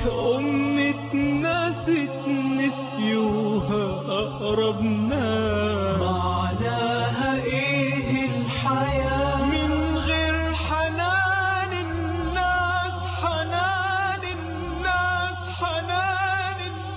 أمة ناس نسيوها أقرب ناس معناها إيه الحياة من غير حنان الناس حنان الناس حنان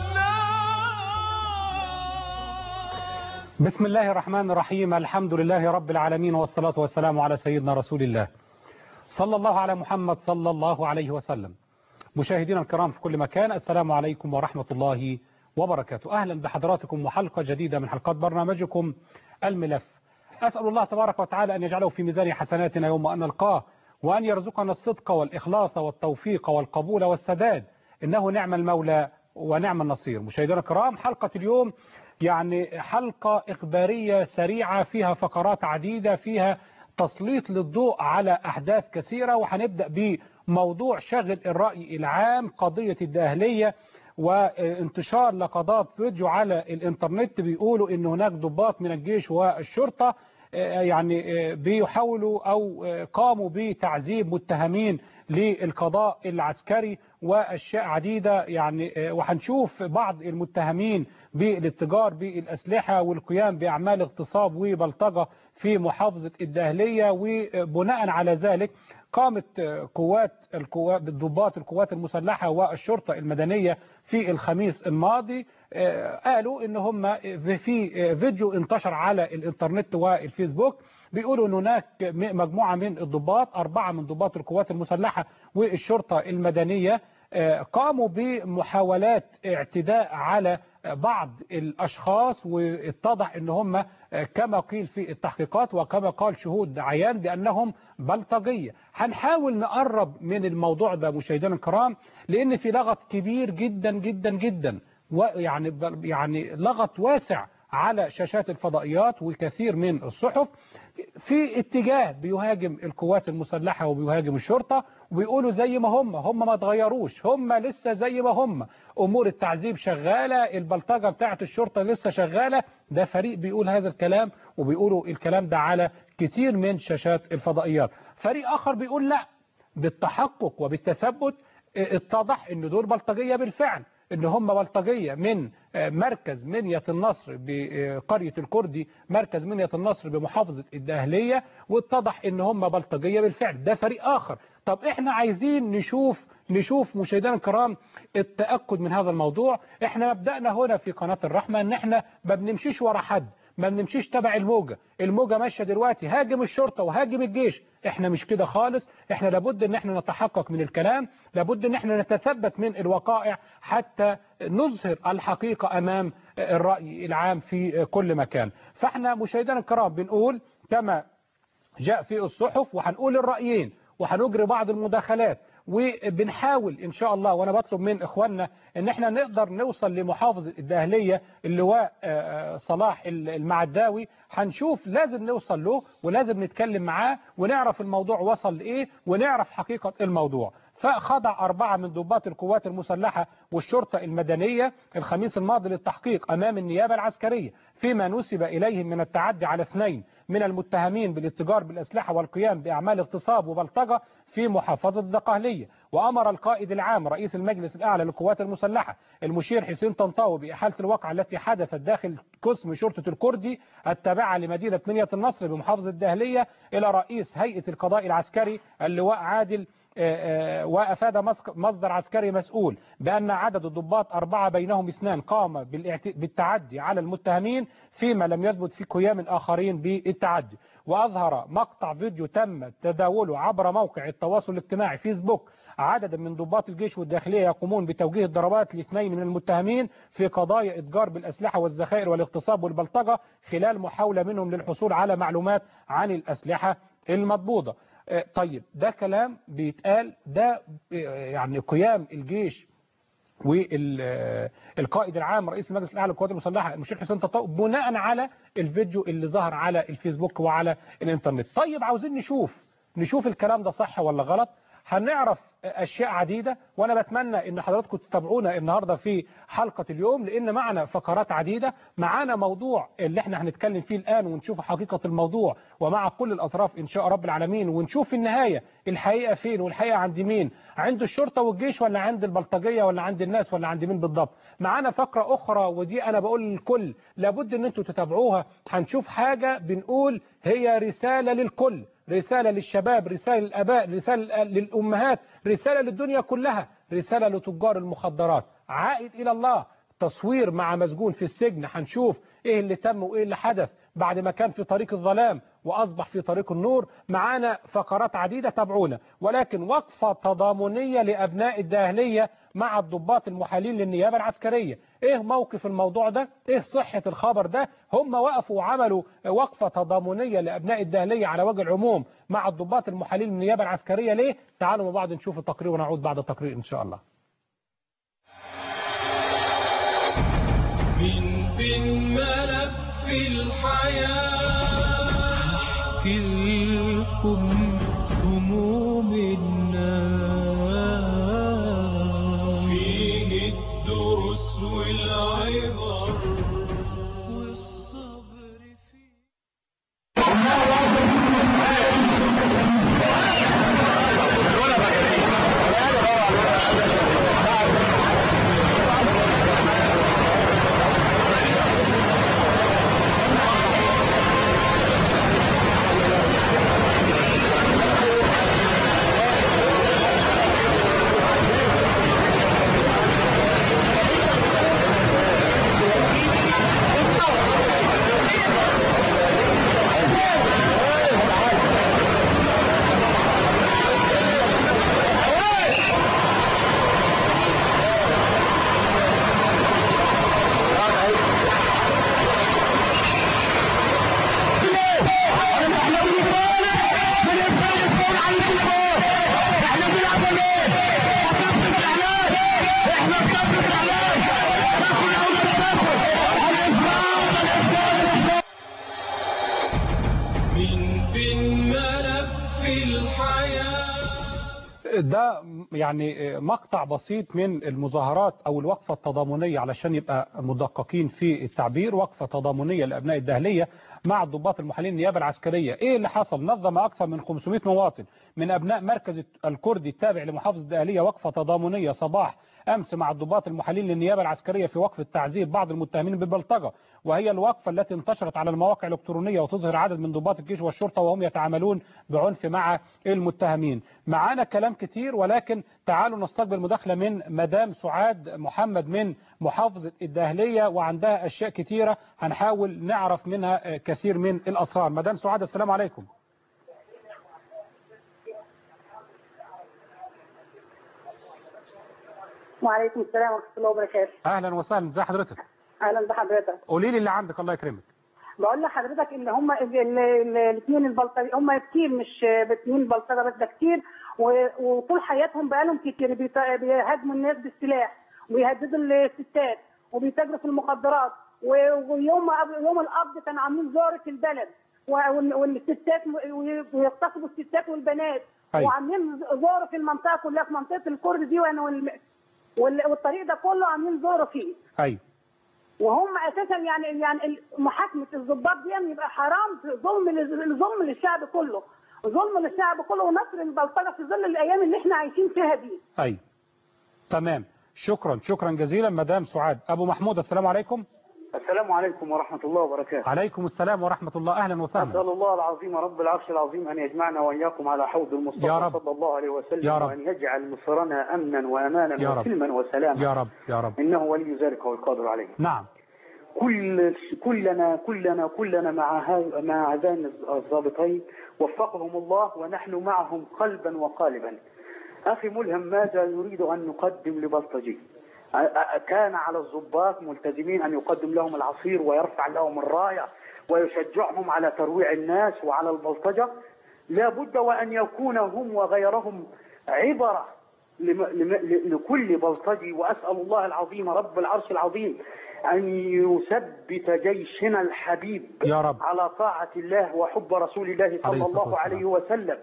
الناس بسم الله الرحمن الرحيم الحمد لله رب العالمين والصلاة والسلام على سيدنا رسول الله صلى الله على محمد صلى الله عليه وسلم مشاهدينا الكرام في كل مكان السلام عليكم ورحمة الله وبركاته أهلا بحضراتكم وحلقة جديدة من حلقات برنامجكم الملف أسأل الله تبارك وتعالى أن يجعله في ميزان حسناتنا يوم أن نلقاه وأن يرزقنا الصدق والإخلاص والتوفيق والقبول والسداد إنه نعم المولى ونعم النصير مشاهدينا الكرام حلقة اليوم يعني حلقة إخبارية سريعة فيها فقرات عديدة فيها تسليط للضوء على أحداث كثيرة وهنبدأ بموضوع شغل الرأي العام قضية الداهلية وانتشار لقطات فيديو على الانترنت بيقولوا ان هناك ضباط من الجيش والشرطة يعني بيحاولوا او قاموا بتعذيب متهمين للقضاء العسكري واشياء عديدة يعني وهنشوف بعض المتهمين بالاتجار بالاسلحة والقيام باعمال اغتصاب وبلطجة في محافظة الداهلية وبناء على ذلك قامت قوات القوات ضباط القوات المسلحة والشرطة المدنية في الخميس الماضي قالوا ان هم في فيديو انتشر على الانترنت والفيسبوك بيقولوا ان هناك مجموعة من الضباط أربعة من ضباط القوات المسلحة والشرطة المدنية قاموا بمحاولات اعتداء على بعض الأشخاص واتضح ان هم كما قيل في التحقيقات وكما قال شهود عيان بأنهم بلطجية هنحاول نقرب من الموضوع ده مشاهدينا الكرام لأن في لغط كبير جدا جدا جدا ويعني يعني لغط واسع على شاشات الفضائيات وكثير من الصحف في اتجاه بيهاجم القوات المسلحة وبيهاجم الشرطة وبيقولوا زي ما هم هم ما اتغيروش هم لسه زي ما هم أمور التعذيب شغالة البلطجة بتاعت الشرطة لسه شغالة ده فريق بيقول هذا الكلام وبيقولوا الكلام ده على كتير من شاشات الفضائيات فريق آخر بيقول لا بالتحقق وبالتثبت اتضح ان دول بلطجية بالفعل ان هم بلطجية من مركز منية النصر بقرية الكردي مركز منية النصر بمحافظة الدهلية واتضح ان هم بلطجية بالفعل ده فريق اخر طب احنا عايزين نشوف نشوف مشاهدينا الكرام التأكد من هذا الموضوع احنا مبدأنا هنا في قناة الرحمة ان احنا ما بنمشيش ورا حد ما بنمشيش تبع الموجة الموجة ماشية دلوقتي هاجم الشرطة وهاجم الجيش احنا مش كده خالص احنا لابد ان احنا نتحقق من الكلام لابد ان احنا نتثبت من الوقائع حتى نظهر الحقيقة امام الرأي العام في كل مكان فاحنا مشاهدينا الكرام بنقول كما جاء في الصحف وهنقول الرأيين وهنجري بعض المداخلات وبنحاول ان شاء الله وانا بطلب من اخواننا ان احنا نقدر نوصل لمحافظة الدهلية اللواء صلاح المعداوي هنشوف لازم نوصل له ولازم نتكلم معاه ونعرف الموضوع وصل لايه ونعرف حقيقة الموضوع فخضع أربعة من ضباط القوات المسلحة والشرطة المدنية الخميس الماضي للتحقيق أمام النيابة العسكرية فيما نسب إليهم من التعدي على اثنين من المتهمين بالاتجار بالأسلحة والقيام بأعمال اغتصاب وبلطجة في محافظة الدقهلية وأمر القائد العام رئيس المجلس الأعلى للقوات المسلحة المشير حسين طنطاوي بإحالة الواقعة التي حدثت داخل قسم شرطة الكردي التابعة لمدينة منية النصر بمحافظة الدهلية إلى رئيس هيئة القضاء العسكري اللواء عادل وأفاد مصدر عسكري مسؤول بأن عدد الضباط أربعة بينهم اثنان قام بالتعدي على المتهمين فيما لم يثبت في قيام الآخرين بالتعدي وأظهر مقطع فيديو تم تداوله عبر موقع التواصل الاجتماعي فيسبوك عدد من ضباط الجيش والداخلية يقومون بتوجيه الضربات لاثنين من المتهمين في قضايا إتجار بالأسلحة والذخائر والاغتصاب والبلطجة خلال محاولة منهم للحصول على معلومات عن الأسلحة المضبوطة طيب ده كلام بيتقال ده يعني قيام الجيش والقائد العام رئيس المجلس الاعلى للقوات المسلحه المشير حسين تطاو بناء على الفيديو اللي ظهر على الفيسبوك وعلى الانترنت طيب عاوزين نشوف نشوف الكلام ده صح ولا غلط هنعرف أشياء عديدة وأنا بتمنى أن حضراتكم تتابعونا النهاردة في حلقة اليوم لأن معنا فقرات عديدة معنا موضوع اللي احنا هنتكلم فيه الآن ونشوف حقيقة الموضوع ومع كل الأطراف إن شاء رب العالمين ونشوف في النهاية الحقيقة فين والحقيقة عند مين عند الشرطة والجيش ولا عند البلطجية ولا عند الناس ولا عند مين بالضبط معانا فقرة أخرى ودي أنا بقول للكل لابد أن أنتوا تتابعوها هنشوف حاجة بنقول هي رسالة للكل رسالة للشباب رسالة للأباء رسالة للأمهات رسالة للدنيا كلها رسالة لتجار المخدرات عائد إلى الله تصوير مع مسجون في السجن هنشوف ايه اللي تم وايه اللي حدث بعد ما كان في طريق الظلام واصبح في طريق النور معانا فقرات عديدة تابعونا ولكن وقفة تضامنية لابناء الداهلية مع الضباط المحالين للنيابة العسكرية ايه موقف الموضوع ده ايه صحة الخبر ده هم وقفوا وعملوا وقفة تضامنية لابناء الداهلية على وجه العموم مع الضباط المحالين للنيابة العسكرية ليه تعالوا مع بعض نشوف التقرير ونعود بعد التقرير ان شاء الله من بين ملف الحياة احكي لكم هموم الناس فيه الدروس والعبر والصبر فيه من بين ملف الحياة ده يعني مقطع بسيط من المظاهرات او الوقفة التضامنية علشان يبقى مدققين في التعبير وقفة تضامنية لابناء الداهلية مع الضباط المحليين النيابة العسكرية ايه اللي حصل نظم اكثر من 500 مواطن من ابناء مركز الكردي التابع لمحافظة الداهلية وقفة تضامنية صباح امس مع الضباط المحليين للنيابة العسكرية في وقف تعذيب بعض المتهمين بالبلطجة وهي الوقفة التي انتشرت على المواقع الإلكترونية وتظهر عدد من ضباط الجيش والشرطة وهم يتعاملون بعنف مع المتهمين معانا كلام كتير ولكن تعالوا نستقبل مداخلة من مدام سعاد محمد من محافظة الداهلية وعندها أشياء كتيرة هنحاول نعرف منها كثير من الأسرار مدام سعاد السلام عليكم وعليكم السلام ورحمة الله وبركاته أهلا وسهلا ازي حضرتك أهلا بحضرتك قولي لي اللي عندك الله يكرمك بقول لحضرتك إن هم الاثنين البلطجة هم كتير مش اثنين بلطجة بس ده كتير و- وطول حياتهم بقالهم كتير بيت- بيهاجموا الناس بالسلاح ويهددوا الستات وبيتاجروا في المخدرات و- ويوم يوم القبض كانوا عاملين زهرة البلد و- وال- والستات م- ويغتصبوا الستات والبنات أيوة. وعاملين زهرة في المنطقة كلها في منطقة الكرد دي وانا والم- وال- والطريق ده كله عاملين زهرة فيه أيوة وهم اساسا يعني يعني محاكمه الضباط دي يبقى حرام ظلم لل- ظلم للشعب كله ظلم للشعب كله ونصر البلطجه في ظل الايام اللي احنا عايشين فيها دي أيوة تمام شكرا شكرا جزيلا مدام سعاد أبو محمود السلام عليكم السلام عليكم ورحمة الله وبركاته عليكم السلام ورحمة الله أهلا وسهلا أسأل الله العظيم رب العرش العظيم أن يجمعنا وإياكم على حوض المصطفى يا رب. صلى الله عليه وسلم يا رب. وأن يجعل مصرنا أمنا وأمانا يا رب. وسلما وسلاما يا رب يا رب إنه ولي ذلك والقادر عليه نعم كل كلنا كلنا كلنا مع ها- مع هذين الضابطين وفقهم الله ونحن معهم قلبا وقالبا أخي ملهم ماذا نريد أن نقدم لبلطجي أ- أ- كان على الضباط ملتزمين أن يقدم لهم العصير ويرفع لهم الراية ويشجعهم على ترويع الناس وعلى البلطجة لا بد وأن يكون هم وغيرهم عبرة لم- لم- لكل بلطجي وأسأل الله العظيم رب العرش العظيم أن يثبت جيشنا الحبيب يا رب. على طاعة الله وحب رسول الله عليه صلى الصلاة الله عليه وسلم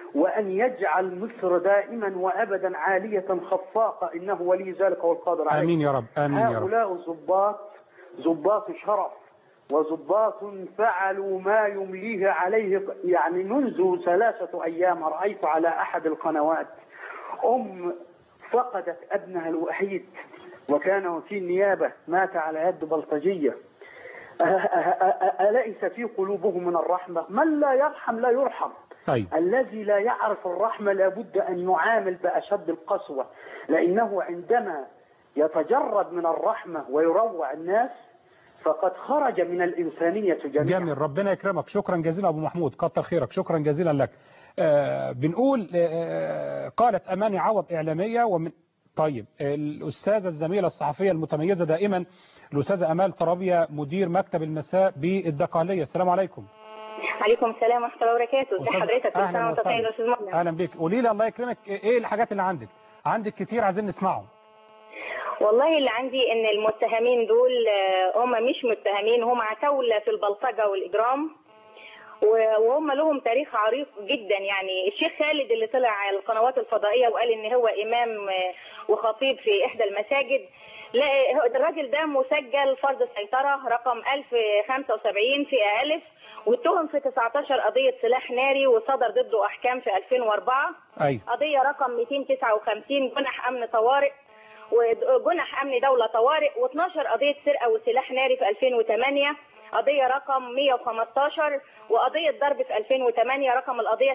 وأن يجعل مصر دائما وأبدا عالية خفاقة إنه ولي ذلك والقادر عليه آمين يا رب آمين يا رب هؤلاء الضباط ضباط شرف وضباط فعلوا ما يمليه عليه يعني منذ ثلاثة أيام رأيت على أحد القنوات أم فقدت ابنها الوحيد وكان في النيابة مات على يد بلطجية أ- أ- أ- أليس في قلوبهم من الرحمة من لا يرحم لا يرحم طيب الذي لا يعرف الرحمة لابد أن يعامل بأشد القسوة لأنه عندما يتجرد من الرحمة ويروع الناس فقد خرج من الإنسانية جميعا جميل ربنا يكرمك شكرا جزيلا أبو محمود كتر خيرك شكرا جزيلا لك آه بنقول آه قالت أماني عوض إعلامية ومن طيب الأستاذة الزميلة الصحفية المتميزة دائما الأستاذة أمال ترابية مدير مكتب المساء بالدقهلية السلام عليكم عليكم السلام ورحمه الله وبركاته ازي أستاذ- حضرتك كل أهلا سنه وانت طيب وسهلا. يا استاذ مؤمن أهلا بك قولي لي الله يكرمك إيه الحاجات اللي عندك عندك كتير عايزين نسمعهم والله اللي عندي ان المتهمين دول آه، هم مش متهمين هم عتاولة في البلطجة والاجرام و- وهم لهم تاريخ عريق جدا يعني الشيخ خالد اللي طلع على القنوات الفضائية وقال ان هو امام آه، وخطيب في احدى المساجد لا هو- الراجل ده مسجل فرض سيطرة رقم 1075 في ألف واتهم في 19 قضية سلاح ناري وصدر ضده أحكام في 2004 أيوة قضية رقم 259 جنح أمن طوارئ وجنح أمن دولة طوارئ و12 قضية سرقة وسلاح ناري في 2008 قضية رقم 115 وقضية ضرب في 2008 رقم القضية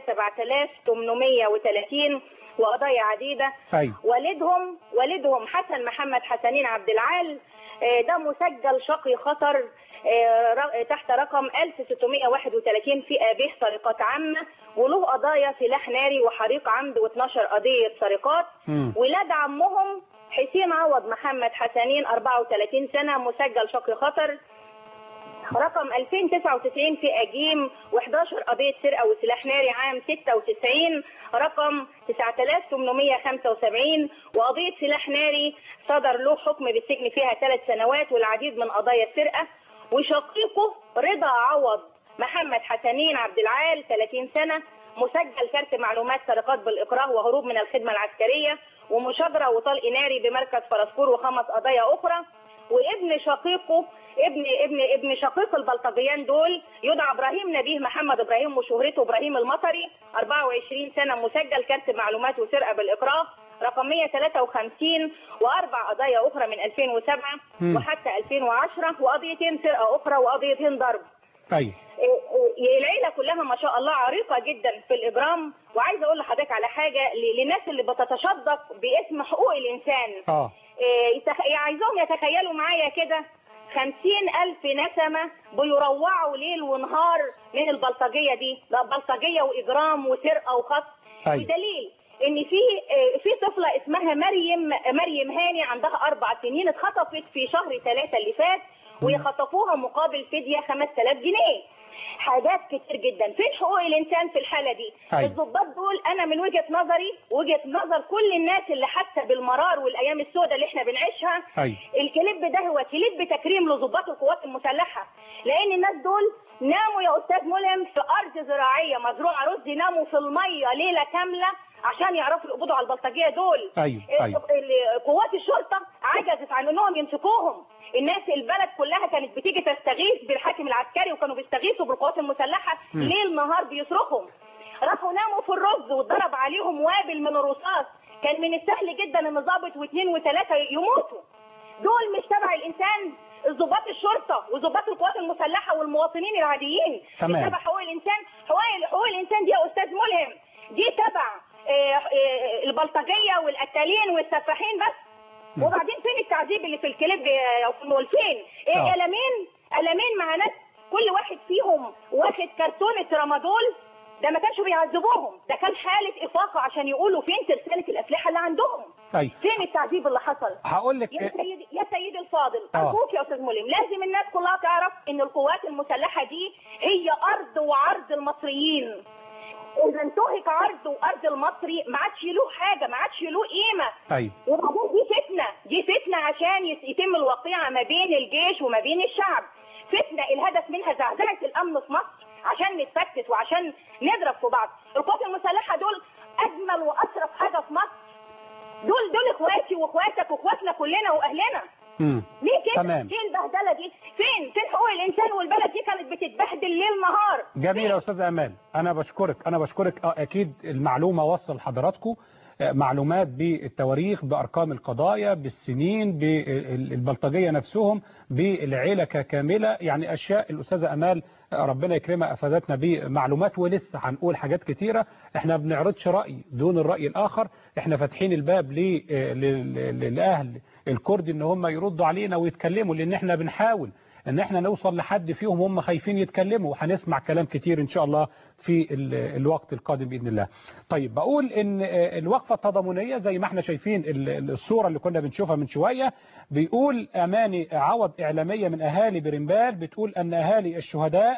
7830 وقضايا عديدة أيوة والدهم والدهم حسن محمد حسنين عبد العال آه، ده مسجل شقي خطر آه، ر- تحت رقم 1631 في آبيه سرقات عامة وله قضايا سلاح ناري وحريق عمد و12 قضية سرقات مم. ولاد عمهم حسين عوض محمد حسنين 34 سنة مسجل شقي خطر رقم 2099 في أجيم و11 قضية سرقة وسلاح ناري عام 96 رقم 9875 وقضية سلاح ناري صدر له حكم بالسجن فيها ثلاث سنوات والعديد من قضايا السرقة وشقيقه رضا عوض محمد حسنين عبد العال 30 سنة مسجل كارت معلومات سرقات بالإكراه وهروب من الخدمة العسكرية ومشاجرة وطلق ناري بمركز فرسكور وخمس قضايا أخرى وابن شقيقه ابن ابن ابن شقيق البلطجيان دول يدعى ابراهيم نبيه محمد ابراهيم وشهرته ابراهيم المطري 24 سنه مسجل كارت معلومات وسرقه بالاكراه رقم 153 واربع قضايا اخرى من 2007 مم. وحتى 2010 وقضيتين سرقه اخرى وقضيتين ضرب أيوة إيه، إيه، العيله كلها ما شاء الله عريقه جدا في الاجرام وعايزه اقول لحضرتك على حاجه ل- للناس اللي بتتشدق باسم حقوق الانسان آه إيه، يتخ- عايزاهم يتخيلوا معايا كده خمسين ألف نسمة بيروعوا ليل ونهار من البلطجية دي ده بلطجية وإجرام وسرقة وخطف أيوة. بدليل إن في إيه، في طفلة اسمها مريم مريم هاني عندها أربع سنين اتخطفت في شهر ثلاثة اللي فات ويخطفوها مقابل فدية 5000 جنيه حاجات كتير جدا فين حقوق الانسان في الحاله دي أيوة. الضباط دول انا من وجهه نظري وجهه نظر كل الناس اللي حاسه بالمرار والايام السوداء اللي احنا بنعيشها أيوة الكليب ده هو كليب تكريم لضباط القوات المسلحه لان الناس دول ناموا يا استاذ ملهم في ارض زراعيه مزروعه رز ناموا في الميه ليله كامله عشان يعرفوا يقبضوا على البلطجيه دول أيوة أيوة ال- قوات الشرطه عجزت عن انهم يمسكوهم الناس البلد كلها كانت بتيجي تستغيث بالحاكم العسكري وكانوا بيستغيثوا بالقوات المسلحه مم. ليل نهار بيصرخهم راحوا ناموا في الرز واتضرب عليهم وابل من الرصاص كان من السهل جدا ان ضابط واثنين وثلاثه يموتوا دول مش تبع الانسان ضباط الشرطه وضباط القوات المسلحه والمواطنين العاديين تمام. مش تبع حقوق الانسان حقوق حقوق الانسان دي يا استاذ ملهم دي تبع آه، آه، البلطجيه والقتالين والسفاحين بس مم. وبعدين فين التعذيب اللي في الكليب يا أستاذ مول؟ فين؟ آه. ايه قلمين قلمين مع ناس كل واحد فيهم واخد كرتونه ترامادول ده ما كانش بيعذبوهم ده كان حاله افاقه عشان يقولوا فين ترسانه الاسلحه اللي عندهم أيوة فين التعذيب اللي حصل هقول لك يا سيدي يا سيدي الفاضل آه. ارجوك يا استاذ ملهم لازم الناس كلها تعرف ان القوات المسلحه دي هي ارض وعرض المصريين اذا انتهك عرض وارض المصري ما عادش له حاجه ما عادش له قيمه أيوة وبعدين دي فتنه دي فتنه عشان يس- يتم الوقيعه ما بين الجيش وما بين الشعب فتنه الهدف منها زعزعه الامن في مصر عشان نتفتت وعشان نضرب في بعض القوات المسلحه دول اجمل واشرف حاجه في مصر دول دول اخواتي واخواتك واخواتنا كلنا واهلنا مم. ليه كده تمام. فين البهدله دي فين فين حقوق الانسان والبلد دي كانت بتتبهدل ليل نهار جميل يا استاذ امال انا بشكرك انا بشكرك آه، اكيد المعلومه وصل لحضراتكم آه، معلومات بالتواريخ بارقام القضايا بالسنين بالبلطجيه نفسهم بالعيله ككامله يعني اشياء الاستاذه امال آه، ربنا يكرمها افادتنا بمعلومات ولسه هنقول حاجات كتيره احنا ما بنعرضش راي دون الراي الاخر احنا فاتحين الباب ل- آه، ل- ل- للاهل الكرد ان هم يردوا علينا ويتكلموا لان احنا بنحاول ان احنا نوصل لحد فيهم هم خايفين يتكلموا وهنسمع كلام كتير ان شاء الله في ال- الوقت القادم باذن الله. طيب بقول ان آه، الوقفه التضامنيه زي ما احنا شايفين ال- ال- الصوره اللي كنا بنشوفها من شويه بيقول اماني عوض اعلاميه من اهالي برمبال بتقول ان اهالي الشهداء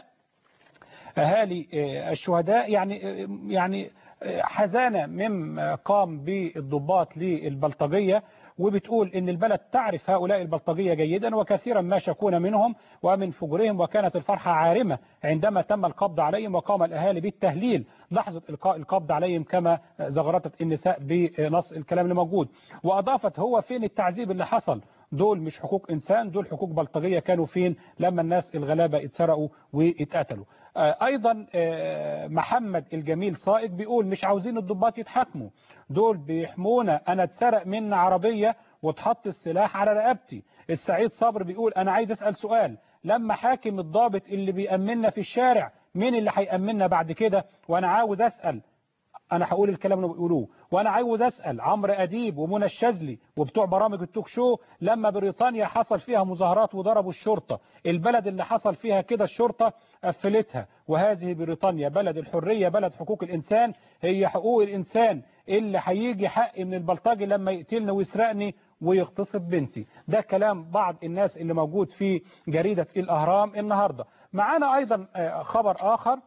اهالي آه، الشهداء يعني آه، يعني آه، حزانه مما قام بالضباط للبلطجيه وبتقول ان البلد تعرف هؤلاء البلطجيه جيدا وكثيرا ما شكون منهم ومن فجورهم وكانت الفرحه عارمه عندما تم القبض عليهم وقام الاهالي بالتهليل لحظه القاء القبض عليهم كما زغرتت النساء بنص الكلام اللي موجود واضافت هو فين التعذيب اللي حصل دول مش حقوق انسان دول حقوق بلطجيه كانوا فين لما الناس الغلابه اتسرقوا واتقتلوا آه، ايضا آه، محمد الجميل صائد بيقول مش عاوزين الضباط يتحاكموا دول بيحمونا انا اتسرق مني عربيه واتحط السلاح على رقبتي السعيد صبر بيقول انا عايز اسال سؤال لما حاكم الضابط اللي بيأمننا في الشارع مين اللي هيأمننا بعد كده وانا عاوز اسال انا هقول الكلام اللي بيقولوه وانا عاوز اسال عمرو اديب ومنى الشاذلي وبتوع برامج التوك شو لما بريطانيا حصل فيها مظاهرات وضربوا الشرطه البلد اللي حصل فيها كده الشرطه قفلتها وهذه بريطانيا بلد الحريه بلد حقوق الانسان هي حقوق الانسان اللي هيجي حقي من البلطجي لما يقتلني ويسرقني ويغتصب بنتي ده كلام بعض الناس اللي موجود في جريده الاهرام النهارده معانا ايضا آه، خبر اخر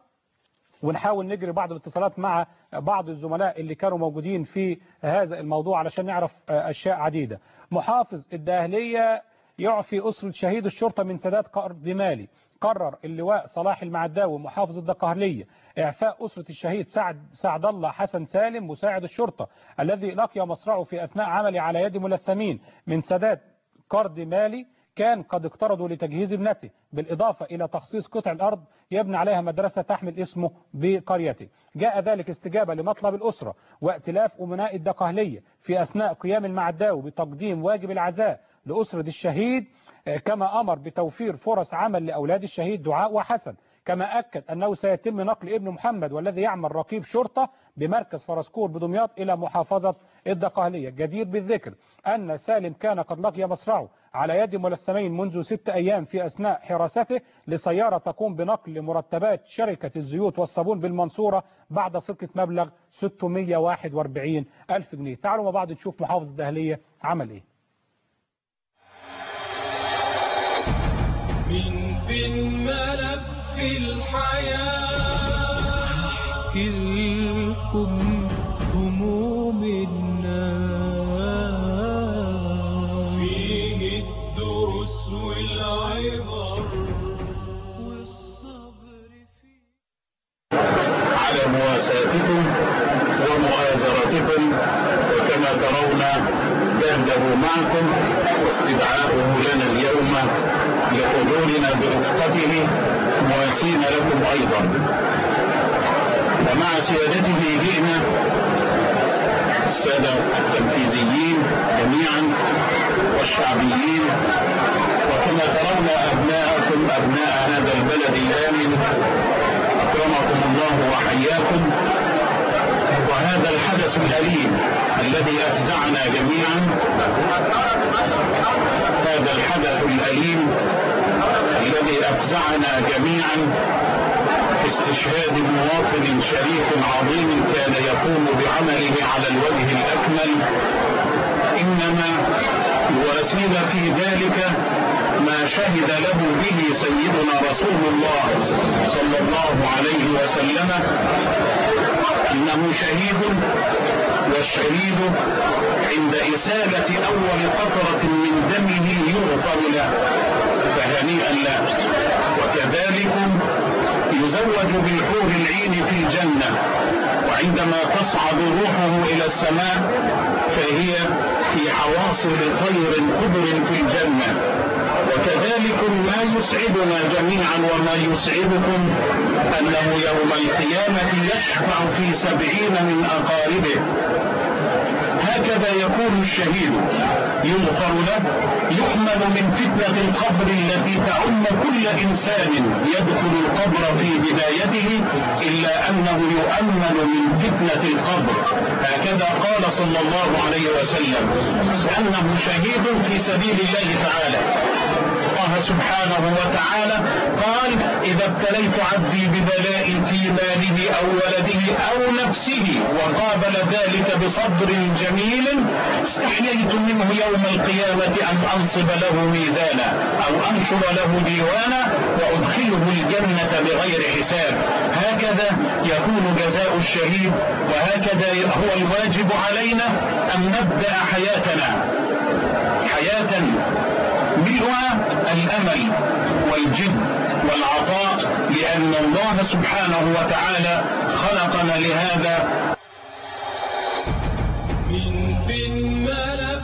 ونحاول نجري بعض الاتصالات مع بعض الزملاء اللي كانوا موجودين في هذا الموضوع علشان نعرف أشياء عديدة محافظ الداهلية يعفي أسرة شهيد الشرطة من سداد قرض مالي قرر اللواء صلاح المعداوي محافظ الدقهلية إعفاء أسرة الشهيد سعد سعد الله حسن سالم مساعد الشرطة الذي لقي مصرعه في أثناء عمله على يد ملثمين من سداد قرض مالي كان قد اقترضوا لتجهيز ابنته بالإضافة إلى تخصيص قطع الأرض يبني عليها مدرسة تحمل اسمه بقريته جاء ذلك استجابة لمطلب الأسرة وائتلاف أمناء الدقهلية في أثناء قيام المعداوي بتقديم واجب العزاء لأسرة الشهيد آه، كما أمر بتوفير فرص عمل لأولاد الشهيد دعاء وحسن كما أكد أنه سيتم نقل ابن محمد والذي يعمل رقيب شرطة بمركز فرسكور بدمياط إلى محافظة الدقهلية جدير بالذكر أن سالم كان قد لقي مصرعه على يد ملثمين منذ ست أيام في أثناء حراسته لسيارة تقوم بنقل مرتبات شركة الزيوت والصابون بالمنصورة بعد سرقة مبلغ 641 ألف جنيه تعالوا مع بعض نشوف محافظ الدهلية عمل إيه من بين ملف الحياة احكي لكم هموم الناس فيه الدروس والعبر والصبر فيه على مواساتكم ومؤازرتكم وكما ترون جهزه معكم واستدعاؤه لنا اليوم لحضورنا برفقته مواسين لكم ايضا ومع سيادته جئنا الساده التنفيذيين جميعا والشعبيين وكما ترون ابناءكم ابناء هذا البلد الامن أكرمكم الله وحياكم وهذا الحدث الأليم الذي أفزعنا جميعا هذا الحدث الأليم الذي أفزعنا جميعا في استشهاد مواطن شريف عظيم كان يقوم بعمله على الوجه الأكمل إنما يواسينا في ذلك ما شهد له به سيدنا رسول الله صلى الله عليه وسلم انه شهيد والشهيد عند اساله اول قطره من دمه يغفر له فهنيئا له وكذلكم يزوج بالحور العين في الجنة وعندما تصعد روحه إلى السماء فهي في حواصل طير خضر في الجنة وكذلك ما يسعدنا جميعا وما يسعدكم أنه يوم القيامة يشفع في سبعين من أقاربه هكذا يكون الشهيد يغفر له يؤمن من فتنة القبر التي تعم كل إنسان يدخل القبر في بدايته إلا أنه يؤمن من فتنة القبر هكذا قال صلى الله عليه وسلم أنه شهيد في سبيل الله تعالى الله سبحانه وتعالى قال إذا ابتليت عبدي ببلاء في ماله أو ولده أو نفسه وقابل ذلك بصبر جميل استحييت منه يوم القيامة أن أنصب له ميزانا أو أنشر له ديوانا وأدخله الجنة بغير حساب هكذا يكون جزاء الشهيد وهكذا هو الواجب علينا أن نبدأ حياتنا حياة ملؤها الأمل والجد والعطاء لأن الله سبحانه وتعالى خلقنا لهذا من بين ملف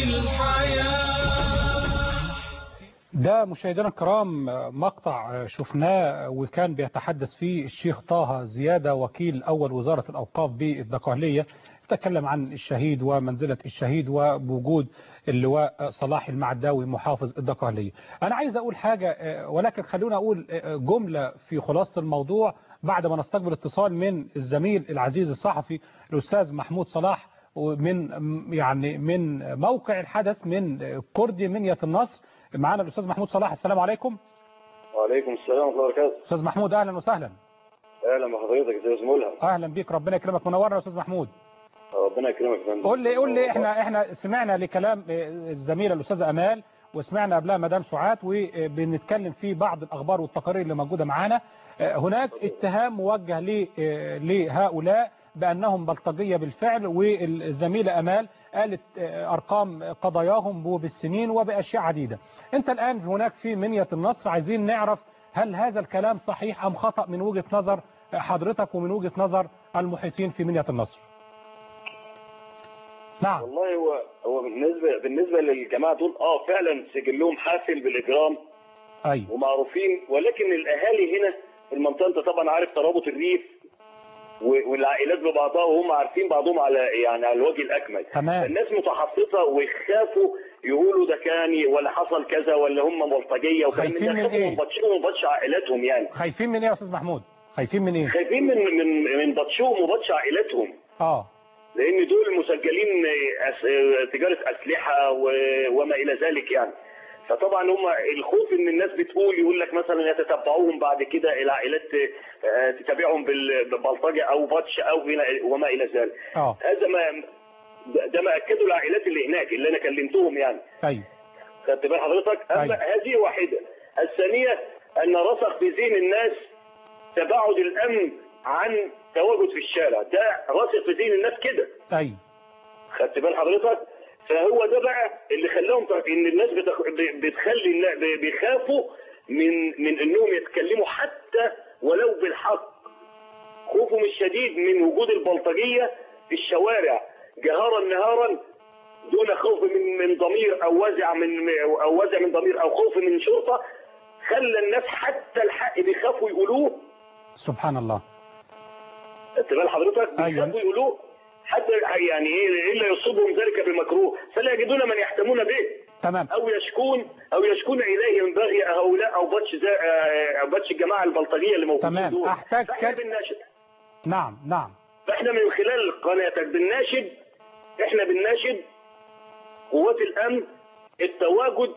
الحياة ده مشاهدينا الكرام مقطع شفناه وكان بيتحدث فيه الشيخ طه زيادة وكيل أول وزارة الأوقاف بالدقهلية تكلم عن الشهيد ومنزلة الشهيد وبوجود اللواء صلاح المعداوي محافظ الدقهلية أنا عايز أقول حاجة ولكن خلونا أقول جملة في خلاصة الموضوع بعد ما نستقبل اتصال من الزميل العزيز الصحفي الأستاذ محمود صلاح من يعني من موقع الحدث من كردي منية النصر معانا الأستاذ محمود صلاح السلام عليكم وعليكم السلام ورحمة الله وبركاته أستاذ محمود أهلا وسهلا أهلا بحضرتك يا أستاذ ملهم أهلا بيك ربنا يكرمك منورنا يا أستاذ محمود ربنا يكرمك يا فندم قول لي قول لي احنا احنا سمعنا لكلام الزميله الاستاذه امال وسمعنا قبلها مدام سعاد وبنتكلم في بعض الاخبار والتقارير اللي موجوده معانا هناك اتهام موجه ل- لهؤلاء بانهم بلطجيه بالفعل والزميله امال قالت ارقام قضاياهم وبالسنين وباشياء عديده انت الان هناك في منيه النصر عايزين نعرف هل هذا الكلام صحيح ام خطا من وجهه نظر حضرتك ومن وجهه نظر المحيطين في منيه النصر نعم والله هو هو بالنسبة بالنسبة للجماعة دول اه فعلا سجلهم حافل بالإجرام ايوه ومعروفين ولكن الأهالي هنا في المنطقة أنت طبعا عارف ترابط الريف و- والعائلات ببعضها وهم عارفين بعضهم على يعني على الوجه الأكمل تمام. الناس متحفظة ويخافوا يقولوا ده كان ولا حصل كذا ولا هم بلطجية وكلام خايفين من ده خافوا إيه؟ من بطشهم وبطش عائلاتهم يعني خايفين من ايه يا استاذ محمود خايفين من ايه خايفين من من من بطشهم وبطش عائلاتهم اه لان دول مسجلين أس... تجاره اسلحه و... وما الى ذلك يعني فطبعا هم الخوف ان الناس بتقول يقول لك مثلا يتتبعوهم بعد كده العائلات آه، تتابعهم بال- بالبلطجه او بطش او إلى- وما الى ذلك اه هذا ما ده- ده ما اكده العائلات اللي هناك اللي انا كلمتهم يعني ايوه خدت بال حضرتك أيوة. اما هذه واحده الثانيه ان رسخ في ذهن الناس تباعد الامن عن تواجد في الشارع ده راسخ في ذهن الناس كده ايوه خدت بال حضرتك فهو ده بقى اللي خلاهم ت- ان الناس بتخ... ب- بتخلي النا- ب- بيخافوا من من انهم يتكلموا حتى ولو بالحق خوفهم الشديد من وجود البلطجيه في الشوارع جهارا نهارا دون خوف من من ضمير او وازع من او وازع من ضمير او خوف من شرطه خلى الناس حتى الحق بيخافوا يقولوه سبحان الله خدت بال حضرتك أيوة. بيخافوا يقولوه حتى يعني ايه الا يصيبهم ذلك بمكروه فلا يجدون من يحتمون به تمام او يشكون او يشكون اليه من بغي هؤلاء او بطش ذا- آه، او بطش الجماعه البلطجيه اللي موجودين تمام. دول أحتاج فاحنا كد- بنناشد نعم نعم فاحنا من خلال قناتك بنناشد احنا بنناشد قوات الامن التواجد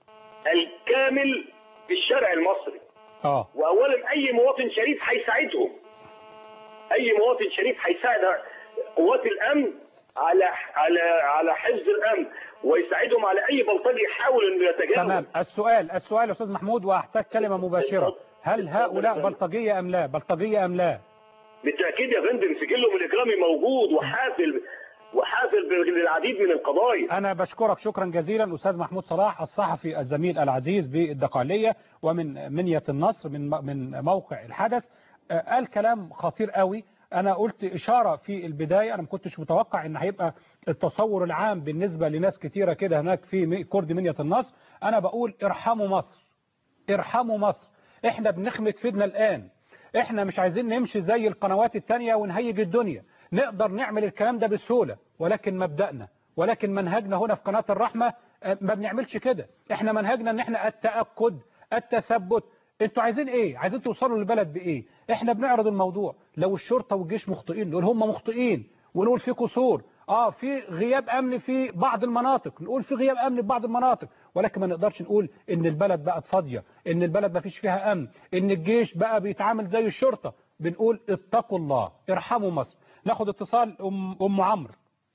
الكامل في الشارع المصري اه واولا اي مواطن شريف هيساعدهم اي مواطن شريف هيساعد قوات الامن على على على حفظ الامن ويساعدهم على اي بلطجي يحاول انه يتجاوز تمام السؤال السؤال يا استاذ محمود واحتاج كلمه مباشره هل هؤلاء بلطجيه ام لا بلطجيه ام لا بالتاكيد يا فندم سجلهم الاجرامي موجود وحافل وحافل بالعديد من القضايا أنا بشكرك شكرا جزيلا أستاذ محمود صلاح الصحفي الزميل العزيز بالدقالية ومن منية النصر من من موقع الحدث آه، قال كلام خطير قوي أنا قلت إشارة في البداية أنا ما كنتش متوقع إن هيبقى التصور العام بالنسبة لناس كتيرة كده هناك في مي- كرد منية النصر أنا بقول ارحموا مصر ارحموا مصر احنا بنخمد فيدنا الآن احنا مش عايزين نمشي زي القنوات التانية ونهيج الدنيا نقدر نعمل الكلام ده بسهولة ولكن مبدأنا ولكن منهجنا هنا في قناة الرحمة آه، ما بنعملش كده احنا منهجنا ان احنا التأكد التثبت انتوا عايزين ايه عايزين توصلوا للبلد بايه احنا بنعرض الموضوع لو الشرطة والجيش مخطئين نقول هم مخطئين ونقول في قصور اه في غياب امن في بعض المناطق نقول في غياب امن في بعض المناطق ولكن ما نقدرش نقول ان البلد بقت فاضيه ان البلد ما فيش فيها امن ان الجيش بقى بيتعامل زي الشرطه بنقول اتقوا الله ارحموا مصر ناخد اتصال ام ام عمرو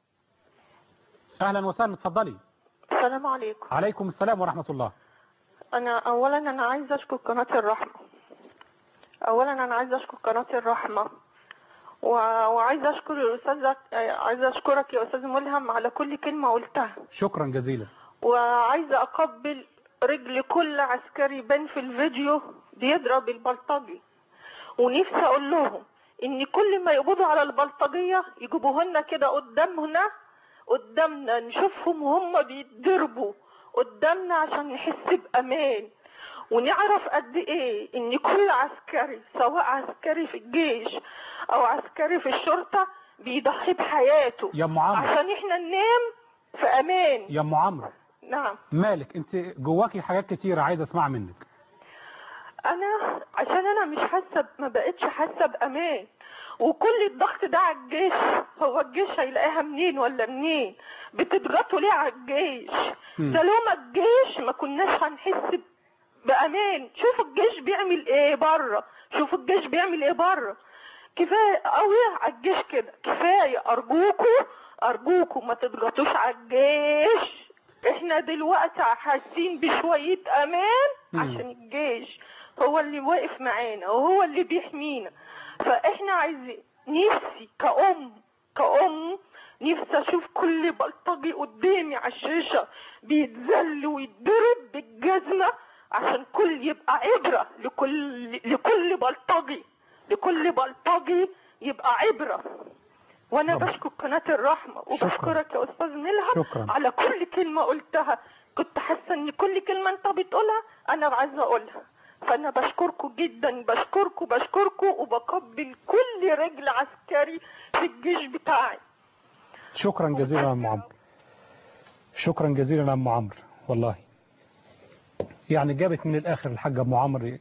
اهلا وسهلا اتفضلي السلام عليكم عليكم السلام ورحمه الله انا اولا انا عايزه اشكر قناه الرحمه اولا انا عايزه اشكر قناه الرحمه و... وعايزه اشكر الاستاذه عايزه اشكرك يا استاذ ملهم على كل كلمه قلتها شكرا جزيلا وعايزه اقبل رجل كل عسكري بان في الفيديو بيضرب البلطجي ونفسي اقول لهم ان كل ما يقبضوا على البلطجيه يجيبوه لنا كده قدامنا قدامنا نشوفهم وهم بيتضربوا قدامنا عشان نحس بامان ونعرف قد ايه ان كل عسكري سواء عسكري في الجيش او عسكري في الشرطه بيضحي بحياته يا ام عمرو عشان احنا ننام في امان يا ام عمرو نعم مالك انت جواكي حاجات كتيره عايز اسمع منك انا عشان انا مش حاسه ما بقتش حاسه بامان وكل الضغط ده على الجيش هو الجيش هيلاقيها منين ولا منين بتضغطوا ليه على الجيش مم. ده لو ما الجيش ما كناش هنحس ب- بامان شوفوا الجيش بيعمل ايه بره شوفوا الجيش بيعمل ايه بره كفايه قوي على الجيش كده كفايه ارجوكوا ارجوكوا ما تضغطوش على الجيش احنا دلوقتي حاسين بشويه امان مم. عشان الجيش هو اللي واقف معانا وهو اللي بيحمينا فاحنا عايزين نفسي كأم كأم نفسي اشوف كل بلطجي قدامي على الشاشة بيتذل ويتضرب بالجزمة عشان كل يبقى عبرة لكل لكل بلطجي لكل بلطجي يبقى عبرة وانا طبعا. بشكر قناة الرحمة شكرا. وبشكرك يا استاذ ملهم شكرا. على كل كلمة قلتها كنت حاسة ان كل كلمة انت بتقولها انا عايزة اقولها فانا بشكركم جدا بشكركم بشكركم وبقبل كل رجل عسكري في الجيش بتاعي شكرا جزيلا يا ام عمرو شكرا جزيلا يا ام عمرو والله يعني جابت من الاخر الحاجه ام عمرو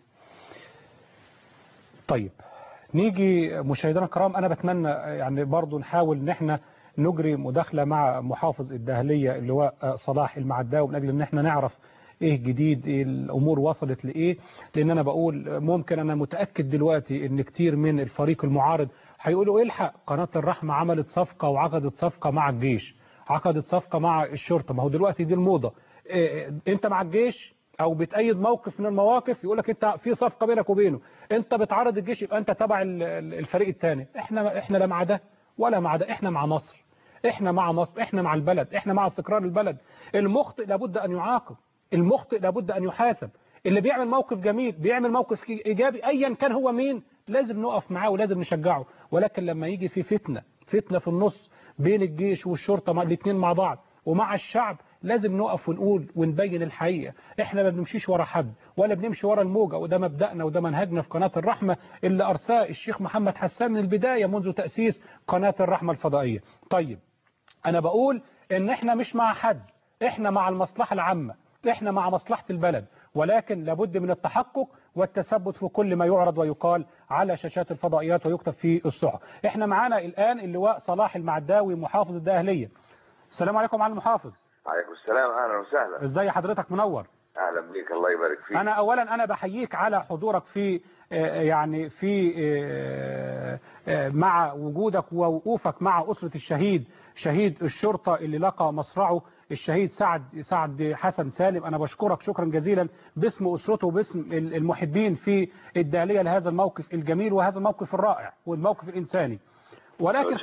طيب نيجي مشاهدينا الكرام انا بتمنى يعني برضو نحاول ان احنا نجري مداخله مع محافظ الدهليه اللواء صلاح المعداوي من اجل ان احنا نعرف ايه جديد إيه الامور وصلت لايه لان انا بقول ممكن انا متاكد دلوقتي ان كتير من الفريق المعارض هيقولوا الحق قناه الرحمه عملت صفقه وعقدت صفقه مع الجيش عقدت صفقه مع الشرطه ما هو دلوقتي دي الموضه إيه انت مع الجيش او بتأيد موقف من المواقف يقول لك انت في صفقه بينك وبينه انت بتعارض الجيش يبقى انت تبع ال- ال- الفريق الثاني احنا احنا لا مع ده ولا مع ده احنا مع مصر احنا مع مصر احنا مع البلد احنا مع استقرار البلد المخطئ لابد ان يعاقب المخطئ لابد ان يحاسب اللي بيعمل موقف جميل بيعمل موقف ايجابي ايا كان هو مين لازم نقف معاه ولازم نشجعه ولكن لما يجي في فتنه فتنه في النص بين الجيش والشرطه مع الاثنين مع بعض ومع الشعب لازم نقف ونقول ونبين الحقيقة احنا ما بنمشيش ورا حد ولا بنمشي ورا الموجة وده مبدأنا وده منهجنا في قناة الرحمة اللي أرساه الشيخ محمد حسان من البداية منذ تأسيس قناة الرحمة الفضائية طيب أنا بقول إن احنا مش مع حد احنا مع المصلحة العامة احنا مع مصلحة البلد ولكن لابد من التحقق والتثبت في كل ما يعرض ويقال على شاشات الفضائيات ويكتب في الصحف احنا معانا الآن اللواء صلاح المعداوي محافظ الدقهلية السلام عليكم على المحافظ عليكم السلام اهلا وسهلا ازاي حضرتك منور اهلا بيك الله يبارك فيك انا اولا انا بحييك على حضورك في آه، يعني في آه، آه، مع وجودك ووقوفك مع اسره الشهيد شهيد الشرطه اللي لقى مصرعه الشهيد سعد سعد حسن سالم انا بشكرك شكرا جزيلا باسم اسرته وباسم المحبين في الداليه لهذا الموقف الجميل وهذا الموقف الرائع والموقف الانساني ولكن شكراً. خ-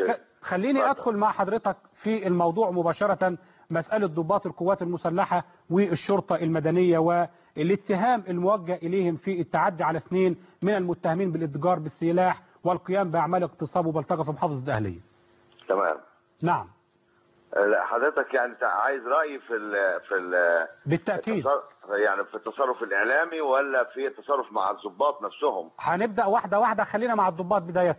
خليني اتفضل. أدخل مع حضرتك في الموضوع مباشرة مسألة ضباط القوات المسلحة والشرطة المدنية والاتهام الموجه إليهم في التعدي على اثنين من المتهمين بالاتجار بالسلاح والقيام بأعمال اغتصاب وبلطجة في محافظة الدقهلية تمام نعم لا حضرتك يعني انت عايز رايي في ال في ال بالتأكيد التصرف- يعني في التصرف الاعلامي ولا في التصرف مع الضباط نفسهم هنبدأ واحدة واحدة خلينا مع الضباط بداية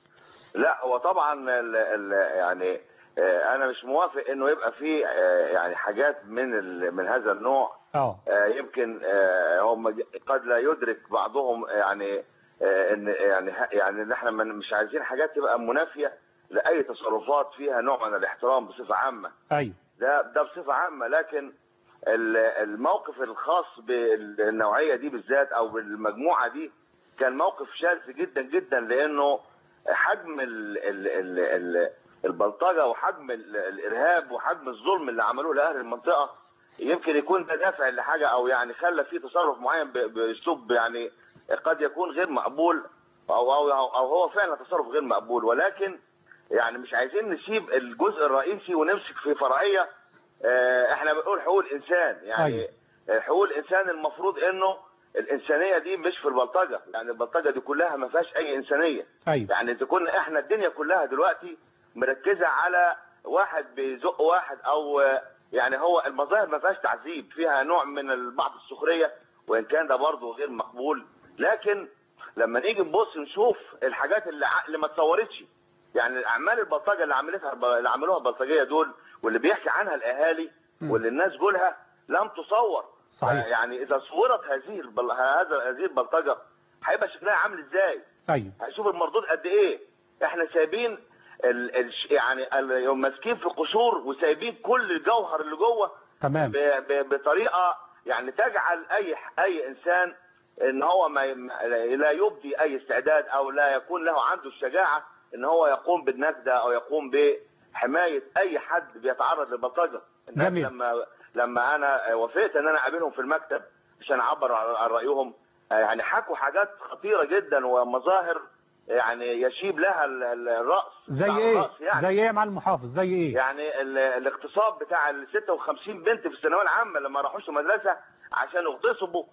لا هو طبعا ال ال يعني آه، انا مش موافق انه يبقى في آه، يعني حاجات من ال من هذا النوع اه آه، يمكن آه، هم ج- قد لا يدرك بعضهم يعني آه، ان يعني ه- يعني ان احنا من- مش عايزين حاجات تبقى منافيه لاي تصرفات فيها نوع من الاحترام بصفه عامه ايوه ده ده بصفه عامه لكن ال- الموقف الخاص بالنوعيه دي بالذات او بالمجموعه دي كان موقف شاذ جدا جدا لانه حجم ال ال ال ال البلطجه وحجم ال- الارهاب وحجم الظلم اللي عملوه لاهل المنطقه يمكن يكون ده دافع لحاجه او يعني خلى في تصرف معين ب- باسلوب يعني قد يكون غير مقبول او او او هو فعلا تصرف غير مقبول ولكن يعني مش عايزين نسيب الجزء الرئيسي ونمسك في فرعيه آه، احنا بنقول حقوق الانسان يعني أيوة. آه، حقوق الانسان المفروض انه الانسانيه دي مش في البلطجه يعني البلطجه دي كلها ما فيهاش اي انسانيه ايوه يعني اذا كنا احنا الدنيا كلها دلوقتي مركزه على واحد بيزق واحد او آه، يعني هو المظاهر ما فيهاش تعذيب فيها نوع من ال- بعض السخريه وان كان ده برضه غير مقبول لكن لما نيجي نبص نشوف الحاجات اللي ع- اللي ما اتصورتش يعني الاعمال البلطجه اللي عملتها اللي عملوها البلطجيه دول واللي بيحكي عنها الاهالي مم. واللي الناس جولها لم تصور صحيح. يعني اذا صورت هذه البل... هذا هذه البلطجه هيبقى شكلها عامل ازاي ايوه هنشوف المردود قد ايه احنا سايبين ال... ال... يعني ال... ماسكين في قشور وسايبين كل الجوهر اللي جوه تمام ب... ب... بطريقه يعني تجعل اي اي انسان ان هو ما ي- لا يبدي اي استعداد او لا يكون له عنده الشجاعه ان هو يقوم بالنكده او يقوم بحمايه اي حد بيتعرض للبلطجه الناس جميل. لما لما انا وافقت ان انا اقابلهم في المكتب عشان اعبر عن عن رايهم آه، يعني حكوا حاجات خطيره جدا ومظاهر يعني يشيب لها ال- ال- الراس زي بتاع ايه الرأس يعني. زي ايه يا معالي المحافظ زي ايه يعني ال- الاغتصاب بتاع ال 56 بنت في الثانويه العامه لما راحوش المدرسه عشان يغتصبوا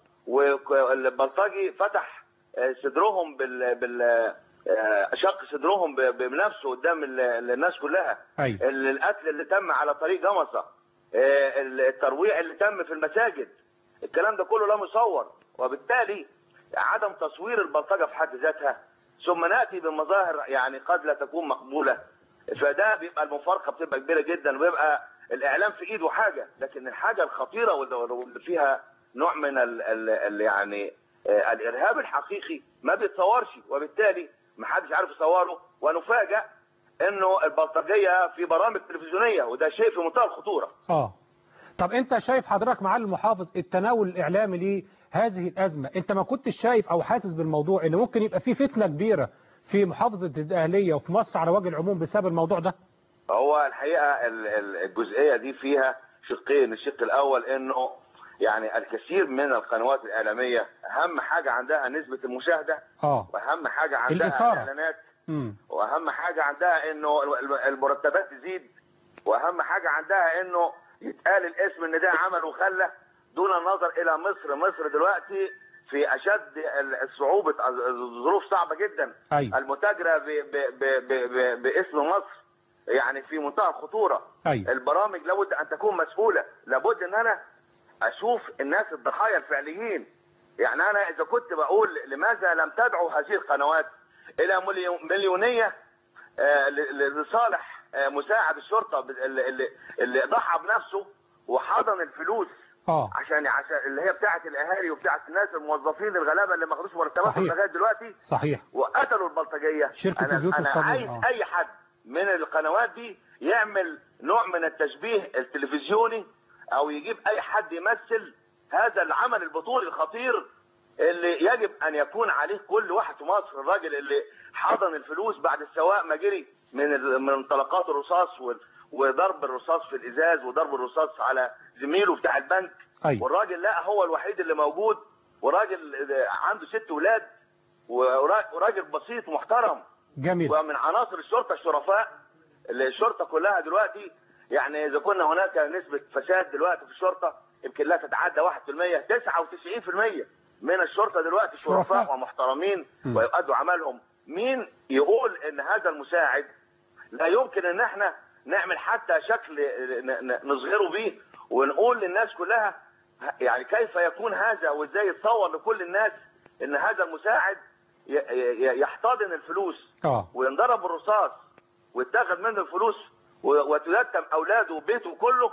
والبلطجي فتح آه، صدرهم بال بال آه، شق صدرهم ب- بنفسه قدام ال- الناس كلها ايوه ال- القتل اللي تم على طريق جمصه آه، الترويع اللي تم في المساجد الكلام ده كله لا مصور وبالتالي عدم تصوير البلطجه في حد ذاتها ثم ناتي بمظاهر يعني قد لا تكون مقبوله فده بيبقى المفارقه بتبقى كبيره جدا ويبقى الاعلام في ايده حاجه لكن الحاجه الخطيره واللي واللي فيها نوع من ال ال ال يعني آه، الارهاب الحقيقي ما بيتصورش وبالتالي ما حدش عارف يصوره ونفاجئ انه البلطجيه في برامج تلفزيونيه وده شيء في منتهى الخطوره اه طب انت شايف حضرتك معالي المحافظ التناول الاعلامي لهذه الازمه انت ما كنتش شايف او حاسس بالموضوع ان ممكن يبقى في فتنه كبيره في محافظه الدقهليه وفي مصر على وجه العموم بسبب الموضوع ده هو الحقيقه ال- ال- الجزئيه دي فيها شقين الشق الاول انه يعني الكثير من القنوات الاعلاميه اهم حاجه عندها نسبه المشاهده اه واهم حاجه عندها الإثارة. الاعلانات امم واهم حاجه عندها انه ال- المرتبات تزيد واهم حاجه عندها انه يتقال الاسم ان ده عمل وخلى دون النظر الى مصر مصر دلوقتي في اشد ال- الصعوبه الظروف صعبه جدا ايوه المتاجره ب ب ب ب ب باسم مصر يعني في منتهى الخطوره ايوه البرامج لابد ان تكون مسؤوله لابد ان انا اشوف الناس الضحايا الفعليين يعني انا اذا كنت بقول لماذا لم تدعو هذه القنوات الى مليو- مليونيه آه، ل- ل- لصالح آه، مساعد الشرطه ب- اللي, اللي, اللي ضحى بنفسه وحضن الفلوس اه عشان عشان اللي هي بتاعه الاهالي وبتاعه الناس الموظفين الغلابه اللي ما خدوش مرتباتهم صحيح. لغايه دلوقتي صحيح وقتلوا البلطجيه شركة انا, الزيوت أنا والصابون، عايز آه. اي حد من القنوات دي يعمل نوع من التشبيه التلفزيوني او يجيب اي حد يمثل هذا العمل البطولي الخطير اللي يجب ان يكون عليه كل واحد في مصر الراجل اللي حضن الفلوس بعد السواق ما جري من ال- من طلقات الرصاص وال- وضرب الرصاص في الازاز وضرب الرصاص على زميله بتاع البنك ايوه والراجل لا هو الوحيد اللي موجود وراجل عنده ست ولاد ورا- وراجل بسيط محترم جميل ومن عناصر الشرطه الشرفاء الشرطه كلها دلوقتي يعني اذا كنا هناك نسبه فساد دلوقتي في الشرطه يمكن لا تتعدى 1% 99% من الشرطه دلوقتي شرفاء. شرفاء ومحترمين م. ويؤدوا عملهم مين يقول ان هذا المساعد لا يمكن ان احنا نعمل حتى شكل ن- ن- نظهره بيه ونقول للناس كلها يعني كيف يكون هذا وازاي يتصور لكل الناس ان هذا المساعد ي- ي- يحتضن الفلوس اه وينضرب بالرصاص ويتاخد منه الفلوس و- وتيتم اولاده وبيته كله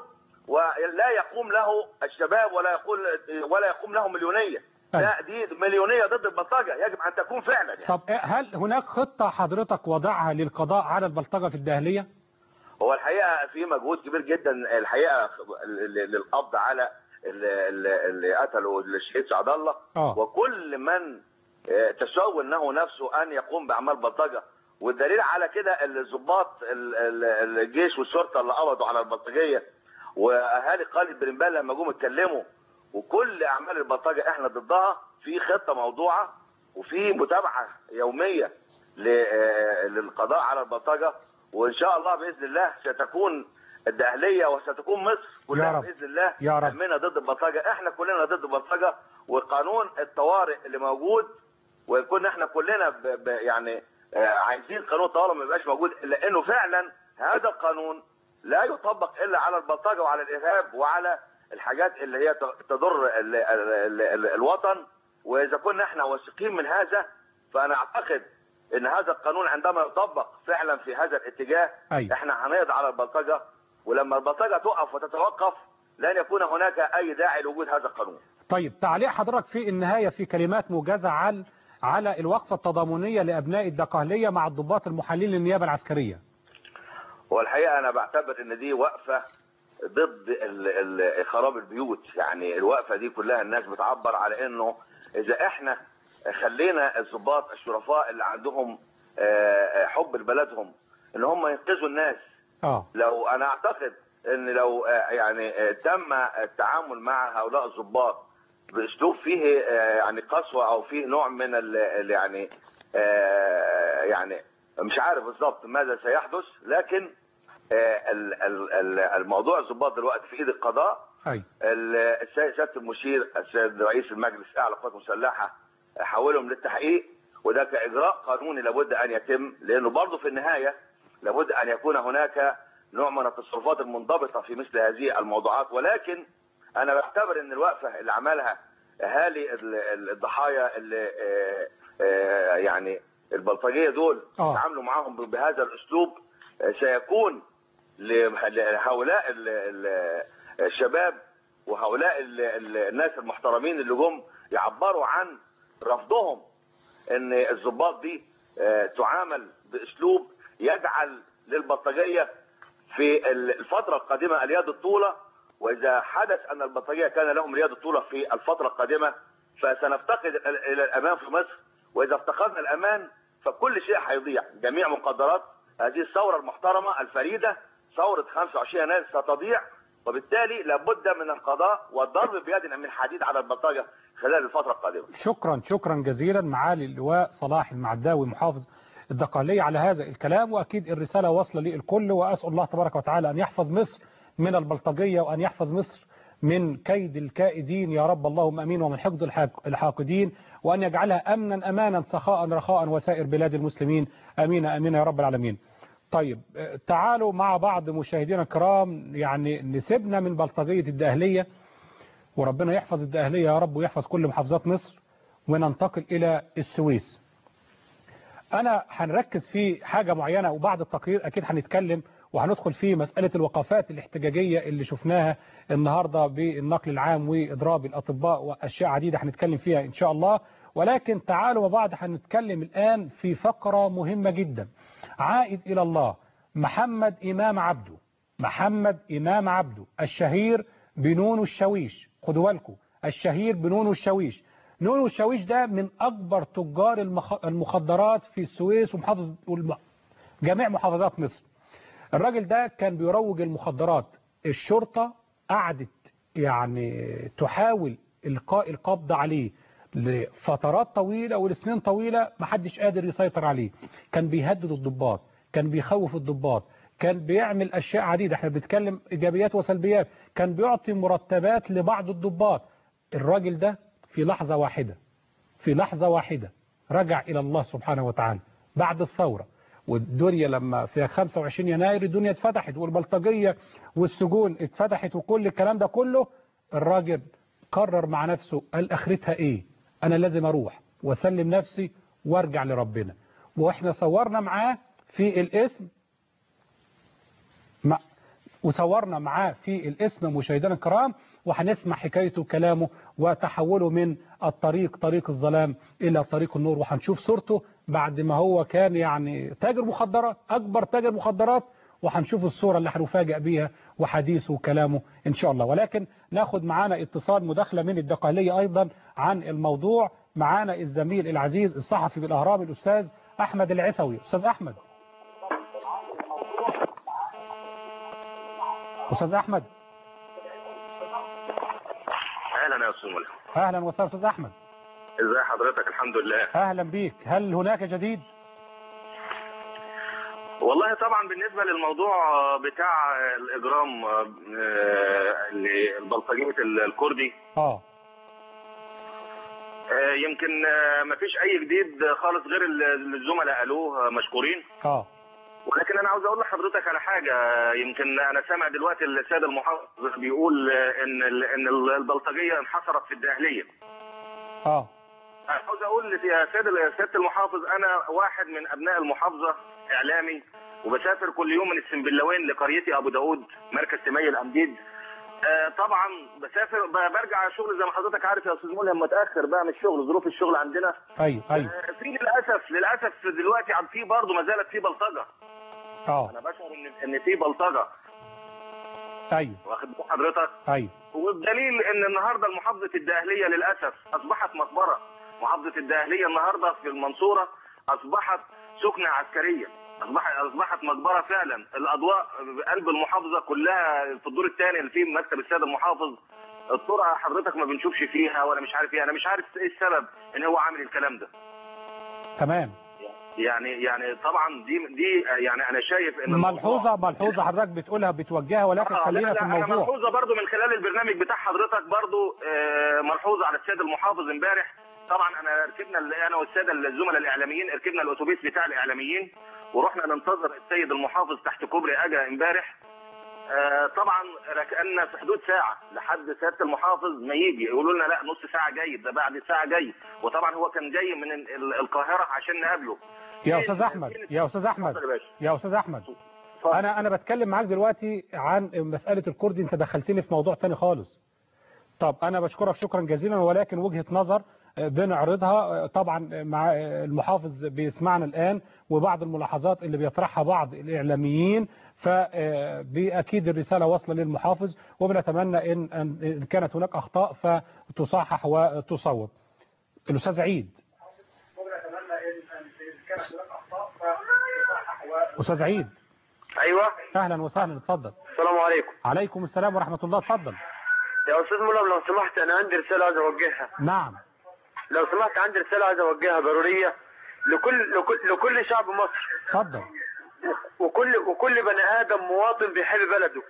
ولا يقوم له الشباب ولا يقول ولا يقوم له مليونيه لا دي مليونيه ضد البلطجه يجب ان تكون فعلا يعني. طب هل هناك خطة حضرتك وضعها للقضاء على البلطجة في الداهلية هو الحقيقه في مجهود كبير جدا الحقيقه ل- ل- للقبض على اللي, اللي- اللي قتلوا الشهيد سعد الله اه وكل من آه، تسول انه نفسه ان يقوم باعمال بلطجه والدليل على كده الضباط ال- ال- الجيش والشرطه اللي قبضوا على البلطجيه واهالي خالد بن بال لما جم اتكلموا وكل اعمال البلطجه احنا ضدها في خطه موضوعه وفي متابعه يوميه ل- آه، للقضاء على البلطجه وان شاء الله باذن الله ستكون الدقهليه وستكون مصر يا كلها رب. باذن الله يا رب. همنا ضد البلطجه احنا كلنا ضد البلطجه وقانون الطوارئ اللي موجود وكنا احنا كلنا ب ب يعني آه، عايزين قانون الطوارئ ما يبقاش موجود الا انه فعلا هذا القانون لا يطبق الا على البلطجه وعلى الارهاب وعلى الحاجات اللي هي ت- تضر ال ال ال ال الوطن واذا كنا احنا واثقين من هذا فانا اعتقد ان هذا القانون عندما يطبق فعلا في هذا الاتجاه أيوة. احنا هنقضي على البلطجه ولما البلطجه تقف وتتوقف لن يكون هناك اي داعي لوجود هذا القانون طيب تعليق حضرتك في النهاية في كلمات موجزة على على الوقفة التضامنية لأبناء الدقهلية مع الضباط المحللين للنيابة العسكرية والحقيقه انا بعتبر ان دي وقفه ضد ال- ال- خراب البيوت يعني الوقفه دي كلها الناس بتعبر على انه اذا احنا خلينا الضباط الشرفاء اللي عندهم آه، آه، حب لبلدهم ان هم ينقذوا الناس اه لو انا اعتقد ان لو آه، يعني آه، تم التعامل مع هؤلاء الضباط باسلوب فيه آه، يعني قسوه او فيه نوع من ال ال- يعني آه، يعني مش عارف بالظبط ماذا سيحدث لكن آه، ال- ال- ال- الموضوع الضباط دلوقتي في ايد القضاء أي ال- السيد سياده المشير السيد رئيس المجلس الاعلى للقوات المسلحه حولهم للتحقيق وده كاجراء قانوني لابد ان يتم لانه برضه في النهايه لابد ان يكون هناك نوع من التصرفات المنضبطه في مثل هذه الموضوعات ولكن انا بعتبر ان الوقفه اللي عملها اهالي ال- ال- الضحايا اللي آه، آه، يعني البلطجيه دول آه. تعاملوا معاهم ب- بهذا الاسلوب آه، سيكون ل- لهؤلاء ال- ال- الشباب وهؤلاء ال- ال- الناس المحترمين اللي جم يعبروا عن رفضهم ان الضباط دي آه، تعامل باسلوب يجعل للبلطجيه في ال- الفتره القادمه اليد الطوله واذا حدث ان البلطجيه كان لهم اليد الطوله في الفتره القادمه فسنفتقد ال- الى الامان في مصر واذا افتقدنا الامان فكل شيء هيضيع جميع مقدرات هذه الثوره المحترمه الفريده ثوره 25 يناير ستضيع وبالتالي لابد من القضاء والضرب بيد من حديد على البلطجه خلال الفتره القادمه شكرا شكرا جزيلا معالي اللواء صلاح المعداوي محافظ الدقهلية على هذا الكلام وأكيد الرسالة واصلة للكل وأسأل الله تبارك وتعالى أن يحفظ مصر من البلطجية وأن يحفظ مصر من كيد الكائدين يا رب اللهم أمين ومن حقد الحاق- الحاقدين وأن يجعلها أمنا أمانا سخاء رخاء وسائر بلاد المسلمين أمين أمين يا رب العالمين طيب آه، تعالوا مع بعض مشاهدينا الكرام يعني نسيبنا من بلطجية الدقهلية وربنا يحفظ الدقهلية يا رب ويحفظ كل محافظات مصر وننتقل إلى السويس أنا هنركز في حاجة معينة وبعد التقرير أكيد هنتكلم وهندخل في مسألة الوقفات الاحتجاجية اللي شفناها النهاردة بالنقل العام وإضراب الأطباء وأشياء عديدة هنتكلم فيها إن شاء الله ولكن تعالوا مع بعض هنتكلم الآن في فقرة مهمة جدا عائد إلى الله محمد إمام عبده محمد إمام عبده الشهير بنون الشويش خدوا بالكم الشهير بنون الشويش نون الشويش ده من أكبر تجار المخ- المخدرات في السويس ومحافظ والم- جميع محافظات مصر الراجل ده كان بيروج المخدرات الشرطة قعدت يعني تحاول إلقاء القبض عليه لفترات طويلة ولسنين طويلة محدش قادر يسيطر عليه كان بيهدد الضباط كان بيخوف الضباط كان بيعمل أشياء عديدة احنا بنتكلم إيجابيات وسلبيات كان بيعطي مرتبات لبعض الضباط الراجل ده في لحظة واحدة في لحظة واحدة رجع إلى الله سبحانه وتعالى بعد الثورة والدنيا لما في 25 يناير الدنيا اتفتحت والبلطجية والسجون اتفتحت وكل الكلام ده كله الراجل قرر مع نفسه قال اخرتها ايه انا لازم اروح واسلم نفسي وارجع لربنا واحنا صورنا معاه في الاسم مع وصورنا معاه في الاسم مشاهدينا الكرام وهنسمع حكايته وكلامه وتحوله من الطريق طريق الظلام إلى طريق النور وهنشوف صورته بعد ما هو كان يعني تاجر مخدرات أكبر تاجر مخدرات وهنشوف الصورة اللي هنفاجئ بيها وحديثه وكلامه إن شاء الله ولكن ناخد معانا اتصال مداخلة من الدقالية أيضا عن الموضوع معانا الزميل العزيز الصحفي بالأهرام الأستاذ أحمد العسوي أستاذ أحمد أستاذ أحمد اهلا يا استاذ ملهم أهلا وسهلا أستاذ أحمد ازي حضرتك الحمد لله أهلا بيك هل هناك جديد والله طبعا بالنسبه للموضوع بتاع الاجرام آه، للبلطجيه الكردي آه آه، يمكن آه، مفيش اي جديد خالص غير اللي الزملاء قالوه آه، مشكورين آه ولكن انا عاوز اقول لحضرتك على حاجه يمكن انا سامع دلوقتي السيد المحافظ بيقول آه، ان ال- ان البلطجيه انحصرت في الداهليه آه أنا عاوز اقول يا سيد سياده المحافظ انا واحد من ابناء المحافظه اعلامي وبسافر كل يوم من السنبلاوين لقريتي ابو داود مركز سمي الامديد آه طبعا بسافر ب- برجع شغل زي ما حضرتك عارف يا استاذ ملهم متاخر بقى من الشغل ظروف الشغل عندنا أيوه أيوه آه في للاسف للاسف دلوقتي عم في برضه ما زالت في بلطجه آه انا بشعر ان ان في بلطجه أيوه واخد بال حضرتك أيوه والدليل ان النهارده محافظه الداهليه للاسف اصبحت مقبره محافظه الداهليه النهارده في المنصوره اصبحت سكنه عسكريه اصبحت اصبحت مقبره فعلا الاضواء قلب المحافظه كلها في الدور الثاني اللي فيه مكتب السيد المحافظ الطرقه حضرتك ما بنشوفش فيها ولا مش عارف ايه انا مش عارف ايه السبب ان هو عامل الكلام ده تمام يعني يعني طبعا دي دي يعني انا شايف ان الموضوع- ملحوظة ملحوظة حضرتك بتقولها بتوجهها ولكن آه، خلينا لا في لا انا الموضوع ملحوظه برضو من خلال البرنامج بتاع حضرتك برضو آه، ملحوظه على السيد المحافظ امبارح طبعا انا ركبنا ال- انا والساده الزملاء الاعلاميين ركبنا الاتوبيس بتاع الاعلاميين ورحنا ننتظر السيد المحافظ تحت كوبري اجا امبارح آه، طبعا ركنا في حدود ساعه لحد سياده المحافظ ما يجي يقولوا لنا لا نص ساعه جاي ده بعد ساعه جاي وطبعا هو كان جاي من ال- ال- القاهره عشان نقابله يا أستاذ أحمد يا أستاذ أحمد اتفضل يا باشا. يا أستاذ أحمد أنا أنا بتكلم معاك دلوقتي عن مسألة الكردي أنت دخلتني في موضوع تاني خالص طب أنا بشكرك شكرا جزيلا ولكن وجهة نظر آه، بنعرضها آه، طبعا مع آه، المحافظ بيسمعنا الآن وبعض الملاحظات اللي بيطرحها بعض الإعلاميين فأكيد الرسالة واصلة للمحافظ وبنتمنى إن إن إن كانت هناك أخطاء فتصحح وتصوب الأستاذ عيد أستاذ عيد ايوه أهلا وسهلا اتفضل السلام عليكم عليكم السلام ورحمة الله اتفضل يا استاذ ملهم لو سمحت انا عندي رساله عايز اوجهها نعم لو سمحت عندي رساله عايز اوجهها ضروريه لكل لكل لكل شعب مصر اتفضل وكل وكل بني ادم مواطن بيحب بلده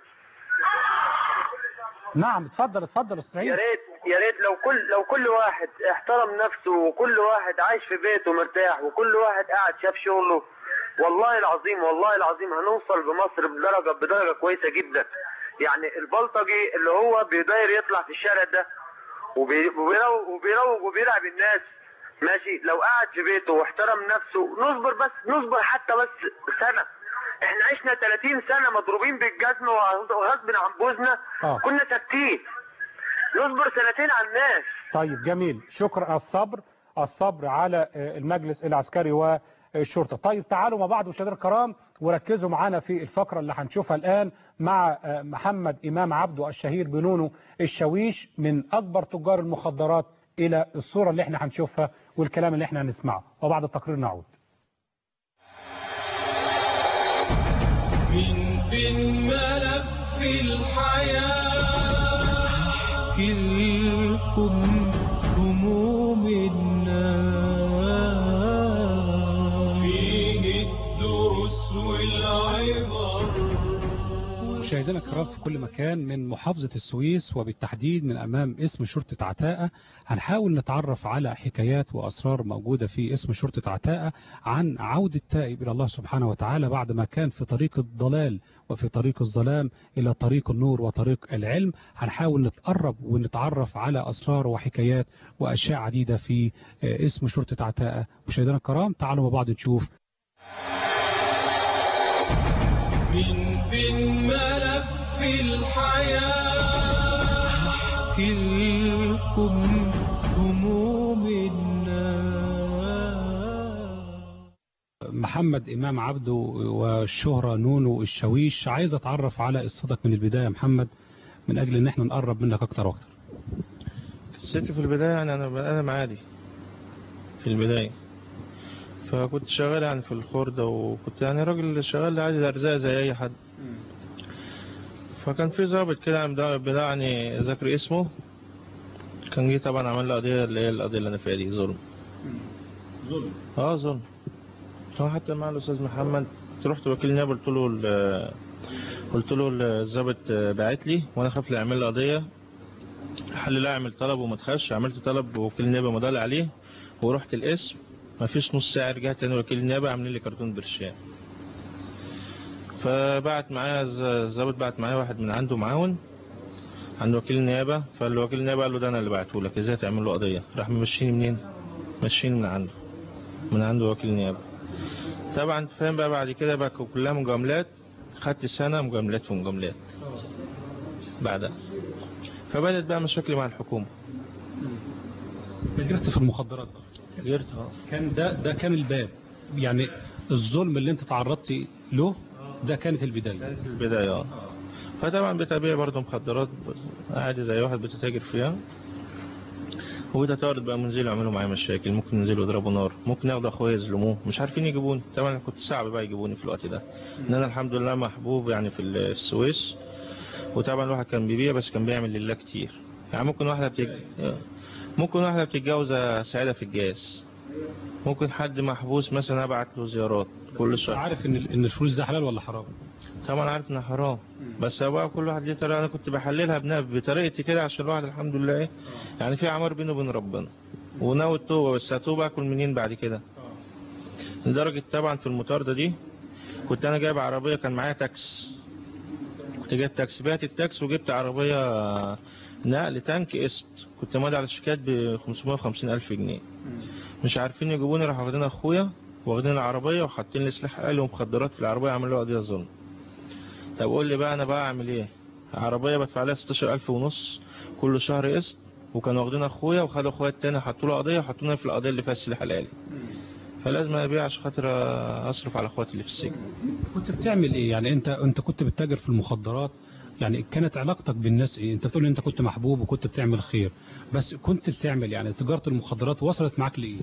نعم اتفضل اتفضل استاذ يا عيد ريت يا ريت لو كل لو كل واحد احترم نفسه وكل واحد عايش في بيته مرتاح وكل واحد قاعد شاف شغله والله العظيم والله العظيم هنوصل بمصر بدرجه بدرجه كويسه جدا يعني البلطجي اللي هو بيداير يطلع في الشارع ده وبي- وبيروج وبيروج وبيلعب الناس ماشي لو قعد في بيته واحترم نفسه نصبر بس نصبر حتى بس سنه احنا عشنا 30 سنه مضروبين بالجزم وغصب عن بوزنا آه. كنا ساكتين نصبر سنتين على الناس طيب جميل شكرا الصبر الصبر على آه، المجلس العسكري والشرطة طيب تعالوا مع بعض مشاهدينا الكرام وركزوا معانا في الفقرة اللي هنشوفها الآن مع آه، محمد إمام عبده الشهير بنونو الشويش من أكبر تجار المخدرات إلى الصورة اللي احنا هنشوفها والكلام اللي احنا هنسمعه وبعد التقرير نعود من بين ملف الحياة احكي لكم هموم الناس فيه الدروس والعبر مشاهدينا الكرام في كل مكان من محافظة السويس وبالتحديد من أمام اسم شرطة عتاقة هنحاول نتعرف على حكايات وأسرار موجودة في اسم شرطة عتاقة عن عودة التائب إلى الله سبحانه وتعالى بعد ما كان في طريق الضلال وفي طريق الظلام إلى طريق النور وطريق العلم هنحاول نتقرب ونتعرف على أسرار وحكايات وأشياء عديدة في اسم شرطة عتاقة مشاهدينا الكرام تعالوا مع بعض نشوف من بين ملف الحياة احكي لكم هموم الناس محمد إمام عبده والشهرة نونو الشويش عايز أتعرف على قصتك من البداية يا محمد من أجل إن احنا نقرب منك أكتر وأكتر قصتي في البداية يعني أنا بني آدم عادي في البداية فكنت شغال يعني في الخردة وكنت يعني راجل شغال عادي أرزاق زي أي حد فكان في ضابط كده يعني بدا- بدعني ذاكر اسمه كان جه طبعا عمل لي قضية اللي هي القضية اللي أنا فيها دي ظلم ظلم اه ظلم هو حتى مع الأستاذ محمد رحت وكيل نيابة قلت له ال- قلت له الضابط باعت لي وأنا خاف لا يعمل لي قضية قال لي لا اعمل طلب وما تخافش عملت طلب وكيل النيابة مضى عليه ورحت القسم ما فيش نص ساعة رجعت تاني وكيل النيابة عاملين لي كرتون برشام فبعت معايا الز- الضابط بعت معايا واحد من عنده معاون عند وكيل النيابة فالوكيل النيابة قال له ده انا اللي بعته لك ازاي تعمل له قضية راح ممشيني منين مشيني من عنده من عنده وكيل النيابة طبعا فاهم بقى بعد كده بقى كلها مجاملات خدت سنة مجاملات في مجاملات بعدها فبدأت بقى مشاكلي مع الحكومة تجرت في المخدرات بقى. تجرت اه كان ده ده كان الباب يعني الظلم اللي انت تعرضت له ده كانت البداية في البداية اه فطبعا بتبيع برضه مخدرات عادي زي واحد بتتاجر فيها وبتتعرض بقى منزلوا يعملوا معايا مشاكل ممكن ينزلوا يضربوا نار ممكن ياخدوا اخويا يظلموه مش عارفين يجيبوني طبعا كنت صعب بقى يجيبوني في الوقت ده ان انا الحمد لله محبوب يعني في ال- في السويس وطبعا الواحد كان بيبيع بس كان بيعمل لله كتير يعني ممكن واحدة بتج... ممكن واحدة بتتجوز سعيدة في الجاز ممكن حد محبوس مثلا ابعت له زيارات كل شهر عارف ان ال- ان الفلوس ده حلال ولا حرام طبعا عارف انها حرام بس بقى كل واحد ليه طريقه انا كنت بحللها بنا- بطريقتي كده عشان الواحد الحمد لله ايه يعني في عمار بينه وبين ربنا وناوي التوبه بس هتوب اكل منين بعد كده لدرجه طبعا في المطارده دي كنت انا جايب عربيه كان معايا تاكس كنت جايب تاكس بعت التاكس وجبت عربيه نقل تانك قسط كنت ماضي على شيكات ب 550 الف جنيه مش عارفين يجيبوني راحوا واخدين اخويا واخدين العربيه وحاطين لي سلاح آلي ومخدرات في العربيه عملوا قضيه ظلم طب قول لي بقى انا بقى اعمل ايه عربيه بدفع لها 16000 ونص كل شهر قسط وكانوا واخدين اخويا وخدوا اخويا التاني حطوا له قضيه وحطونا في القضيه اللي فيها السلاح الآلي فلازم ابيع عشان خاطر اصرف على اخواتي اللي في السجن كنت بتعمل ايه يعني انت انت كنت بتتاجر في المخدرات يعني كانت علاقتك بالناس ايه انت بتقول انت كنت محبوب وكنت بتعمل خير بس كنت بتعمل يعني تجارة المخدرات وصلت معاك لايه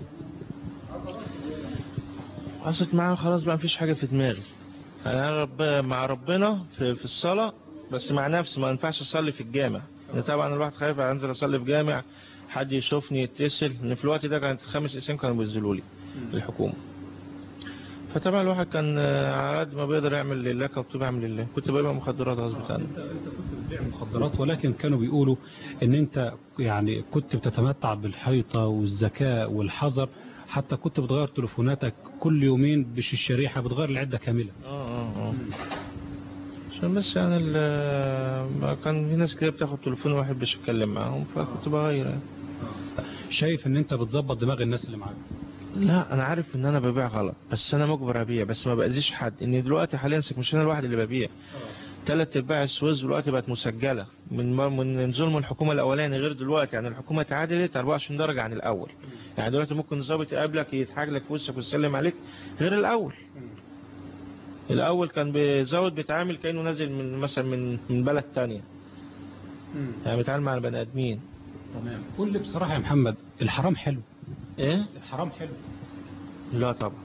وصلت معايا خلاص بقى مفيش حاجه في دماغي انا رب مع ربنا في, في الصلاه بس مع نفسي ما ينفعش اصلي في الجامع لأن طبعا الواحد خايف انزل اصلي في جامع حد يشوفني يتصل ان في الوقت ده كانت خمس اسام كانوا بينزلوا لي الحكومه فطبعا الواحد كان آه، على قد ما بيقدر يعمل لله كنت بعمل لله كنت ببيع مخدرات غصب عني بتبيع مخدرات ولكن كانوا بيقولوا ان انت يعني كنت بتتمتع بالحيطة والذكاء والحذر حتى كنت بتغير تليفوناتك كل يومين بش الشريحة بتغير العدة كاملة اه اه اه عشان بس يعني ال- ما كان في ناس كده بتاخد تليفون واحد مش اتكلم معاهم فكنت بغير يعني. شايف ان انت بتظبط دماغ الناس اللي معاك لا انا عارف ان انا ببيع غلط بس انا مجبر ابيع بس ما باذيش حد ان دلوقتي حاليا مش انا الواحد اللي ببيع ثلاث ارباع السويس دلوقتي بقت مسجله من من ظلم الحكومه الاولاني غير دلوقتي يعني الحكومه اتعادلت 24 درجه عن الاول يعني دلوقتي ممكن ضابط يقابلك يضحك لك في وشك ويسلم عليك غير الاول الاول كان بيزود بيتعامل كانه نازل من مثلا من من بلد تانية يعني بيتعامل مع البني ادمين تمام قول لي بصراحة يا محمد الحرام حلو ايه الحرام حلو لا طبعا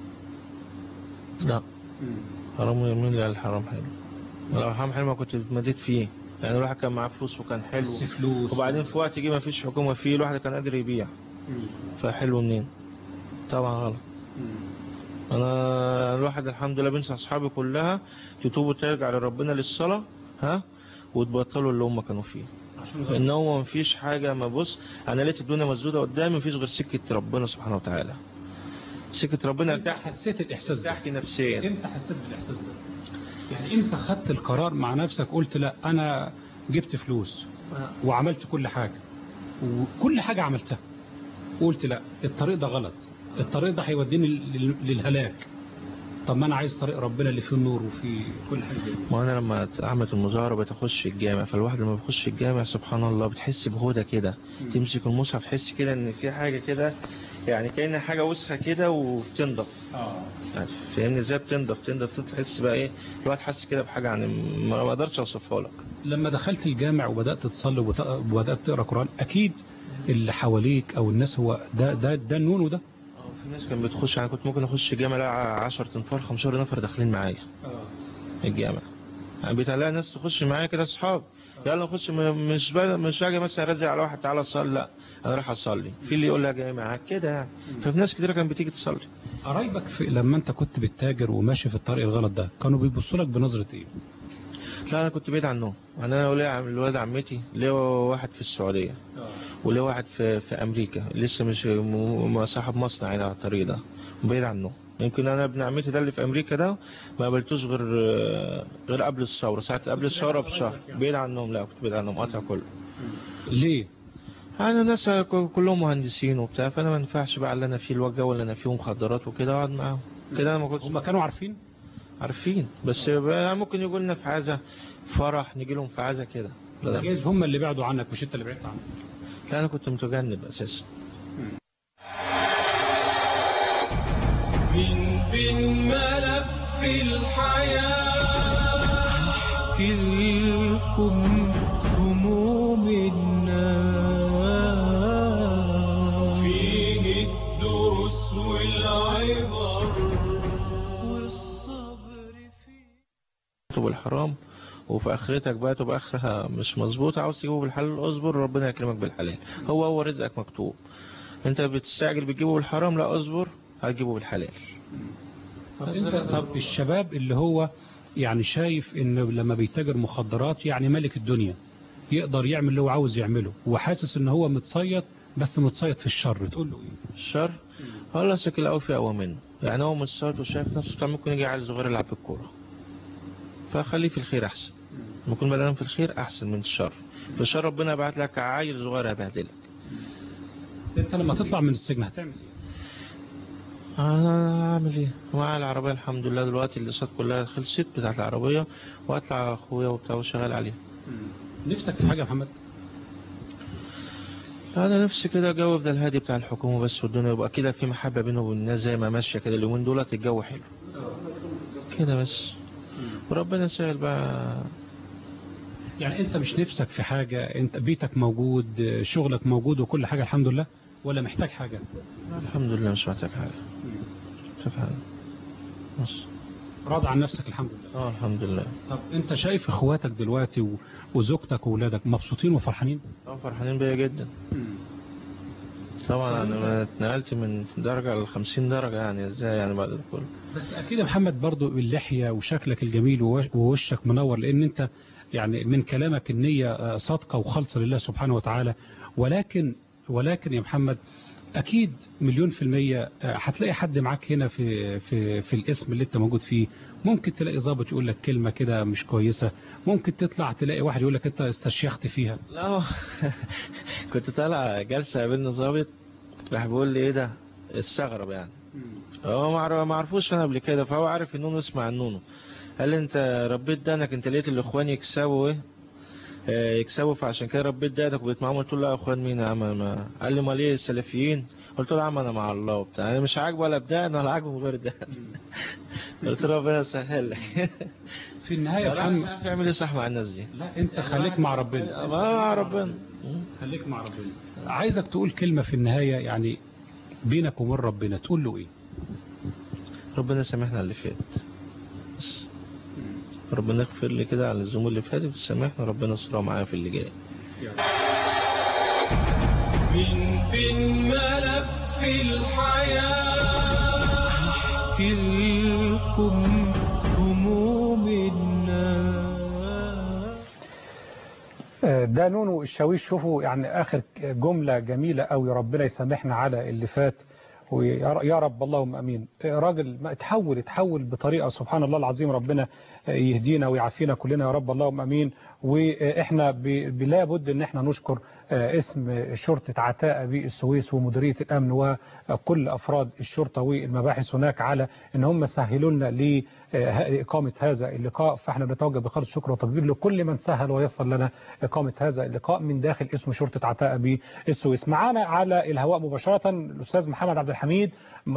لا حرام مين اللي قال الحرام حلو لو الحرام حلو ما كنت اتمديت فيه يعني الواحد كان معاه فلوس وكان حلو بس فلوس وبعدين في وقت جه ما فيش حكومة فيه الواحد كان قادر يبيع فحلو منين طبعا غلط انا الواحد الحمد لله بنسى اصحابي كلها تتوب وترجع لربنا للصلاة ها وتبطلوا اللي هم كانوا فيه ان هو مفيش حاجة ما بص انا لقيت الدنيا مسدودة قدامي مفيش غير سكة ربنا سبحانه وتعالى سكة ربنا ارتاح حسيت الاحساس ده ارتحت نفسيا امتى حسيت بالاحساس ده يعني امتى خدت القرار مع نفسك قلت لا انا جبت فلوس وعملت كل حاجة وكل حاجة عملتها قلت لا الطريق ده غلط الطريق ده هيوديني لل- للهلاك طب ما انا عايز طريق ربنا اللي فيه النور وفيه كل حاجة ما انا لما عملت المظاهرة بتخش الجامع فالواحد لما بيخش الجامع سبحان الله بتحس بهدى كده تمسك المصحف تحس كده ان في حاجة كده يعني كأن حاجة وسخة كده وبتنضف يعني فاهمني ازاي بتنضف تنضف تحس بقى ايه الواحد حاسس كده بحاجة يعني ما ما اقدرش اوصفها لك لما دخلت الجامع وبدأت تصلي وبت- وبدأت تقرأ قرآن أكيد اللي حواليك أو الناس هو ده ده ده النون وده في ناس كانت بتخش انا كنت ممكن اخش الجامع لا 10 تنفار 15 نفر داخلين معايا الجامع يعني بيتهيألي ناس تخش معايا كده اصحاب يلا نخش م- مش بقى مش باجي مثلا ارزع على واحد تعالى صلي لا انا رايح اصلي في اللي يقول لي جاي معاك كده يعني ففي ناس كتير كانت بتيجي تصلي قرايبك في لما أنت كنت بتتاجر وماشي في الطريق الغلط ده كانوا بيبصوا لك بنظرة إيه؟ لا انا كنت بعيد عنهم يعني انا ولي عم الولاد عمتي ليه واحد في السعوديه وليه واحد في في امريكا لسه مش م- م- صاحب مصنع هنا على الطريق ده بعيد عنه يمكن انا ابن عمتي ده اللي في امريكا ده ما قابلتوش غير غير قبل الثوره ساعه قبل الثوره بشهر بعيد عنهم لا كنت بعيد عنهم قاطع كله ليه؟ انا ناس ك- كلهم مهندسين وبتاع فانا ما ينفعش بقى اللي انا فيه الوجه ولا انا فيه مخدرات وكده اقعد معاهم كده انا ما كنتش هم كانوا عارفين؟ عارفين بس بقى ممكن يقول لنا في عزا فرح نيجي لهم في عزا كده لا جايز هم اللي بعدوا عنك مش أنت اللي بعدت عنك لا انا كنت متجنب اساسا من بين ملف الحياة احكي لكم هموم الناس فيه الدروس والعبر والصبر تبقى الحرام وفي اخرتك بقى تبقى اخرها مش مظبوط عاوز تجيبه بالحلال اصبر ربنا يكرمك بالحلال هو هو رزقك مكتوب انت بتستعجل بتجيبه بالحرام لا اصبر هتجيبه بالحلال طب انت طب الشباب اللي هو يعني شايف ان لما بيتاجر مخدرات يعني ملك الدنيا يقدر يعمل اللي هو عاوز يعمله وحاسس ان هو متصيد بس متصيد في الشر تقول له ايه الشر الله سكل قوي في اقوى منه يعني هو متصيد وشايف نفسه طبعا ممكن يجي عيل صغير يلعب بالكوره فخليه في الخير احسن ممكن بدل في الخير احسن من الشر في الشر ربنا بعت لك عيل صغير هيبهدلك انت لما تطلع من السجن هتعمل ايه انا اعمل ايه معايا العربيه الحمد لله دلوقتي الاقساط كلها خلصت بتاعت العربيه واطلع اخويا وبتاع وشغال عليه نفسك في حاجه يا محمد انا نفسي كده جو ده الهادي بتاع الحكومه بس والدنيا يبقى كده في محبه بينه وبين الناس زي ما ماشيه كده اليومين دولت الجو حلو كده بس وربنا يسهل بقى يعني انت مش نفسك في حاجه انت بيتك موجود شغلك موجود وكل حاجه الحمد لله ولا محتاج حاجه الحمد لله مش محتاج حاجه مش محتاج حاجه بس راضي عن نفسك الحمد لله اه الحمد لله طب انت شايف اخواتك دلوقتي و- وزوجتك واولادك مبسوطين وفرحانين طبعا فرحانين بيا جدا طبعا انا اتنقلت من درجه ل 50 درجه يعني ازاي يعني بعد ده كله بس اكيد يا محمد برضو اللحيه وشكلك الجميل ووش- ووشك منور لان انت يعني من كلامك النيه آه، صادقه وخالصه لله سبحانه وتعالى ولكن ولكن يا محمد اكيد مليون في المية آه، هتلاقي حد معاك هنا في في في الاسم اللي انت موجود فيه ممكن تلاقي ضابط يقول لك كلمة كده مش كويسة ممكن تطلع تلاقي واحد يقول لك انت استشيخت فيها لا هو كنت طالع جلسه قابلني ظابط راح بيقول لي ايه ده استغرب يعني هو ما عر- ما عرفوش انا قبل كده فهو عارف النونو اسمع النونو قال لي انت ربيت دانك انت لقيت الاخوان يكسبوا ايه آه، يكسبوا فعشان كده ربيت دانك وبقيت معاهم قلت له لا يا اخوان مين يا عم ما قال لي امال ايه السلفيين قلت له يا عم انا مع الله وبتاع انا مش عاجبه ولا بدقن ولا عاجبه من غير دقن قلت له ربنا يسهل لك في النهاية يا لا، مش محمد عارف يعمل ايه صح مع الناس دي لا انت خليك مع ربنا مع ربنا خليك مع ربنا عايزك تقول كلمة في النهاية يعني بينك وبين ربنا تقول له ايه ربنا يسامحنا على اللي فات بس ربنا يغفر لي كده على الذنوب اللي فاتت ويسامحنا ربنا يسترها معايا في اللي جاي من بين ملف الحياة احكي لكم هموم الناس ده نونو الشاويش شوفوا يعني آخر جملة جميلة قوي ربنا يسامحنا على اللي فات ويا رب اللهم امين راجل ما اتحول اتحول بطريقه سبحان الله العظيم ربنا يهدينا ويعافينا كلنا يا رب اللهم امين واحنا بلا بد ان احنا نشكر اسم شرطه عتاء بالسويس ومديريه الامن وكل افراد الشرطه والمباحث هناك على ان هم سهلوا لنا لاقامه هذا اللقاء فاحنا بنتوجه بخالص الشكر والتقدير لكل من سهل ويسر لنا اقامه هذا اللقاء من داخل اسم شرطه عتاء بالسويس معانا على الهواء مباشره الاستاذ محمد عبد الحميد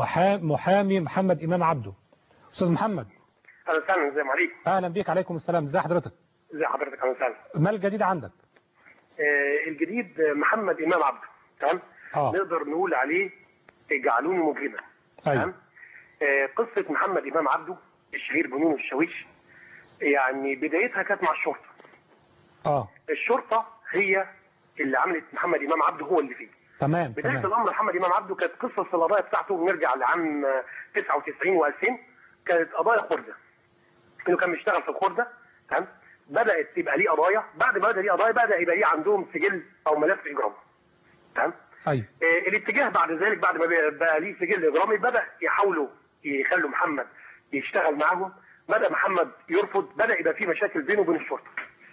محامي محمد امام عبده استاذ محمد اهلا وسهلا ازي عليكم اهلا بيك عليكم السلام ازي حضرتك ازي حضرتك اهلا وسهلا ما الجديد عندك آه الجديد محمد امام عبده تمام آه. نقدر نقول عليه جعلوني مجرما تمام آه قصه محمد امام عبده الشهير بنون الشاويش يعني بدايتها كانت مع الشرطه اه الشرطه هي اللي عملت محمد امام عبده هو اللي فيه تمام بدايه تمام الامر محمد امام عبده كانت قصه القضايا بتاعته نرجع لعام 99 و2000 كانت قضايا خرده انه كان بيشتغل في الخرده تمام بدات يبقى ليه قضايا بعد ما بدا ليه قضايا بدا يبقى ليه عندهم سجل او ملف اجرامي تمام ايوه آه الاتجاه بعد ذلك بعد ما بقى ليه سجل اجرامي بدا يحاولوا يخلوا محمد يشتغل معاهم بدا محمد يرفض بدا يبقى في مشاكل بينه وبين الشرطه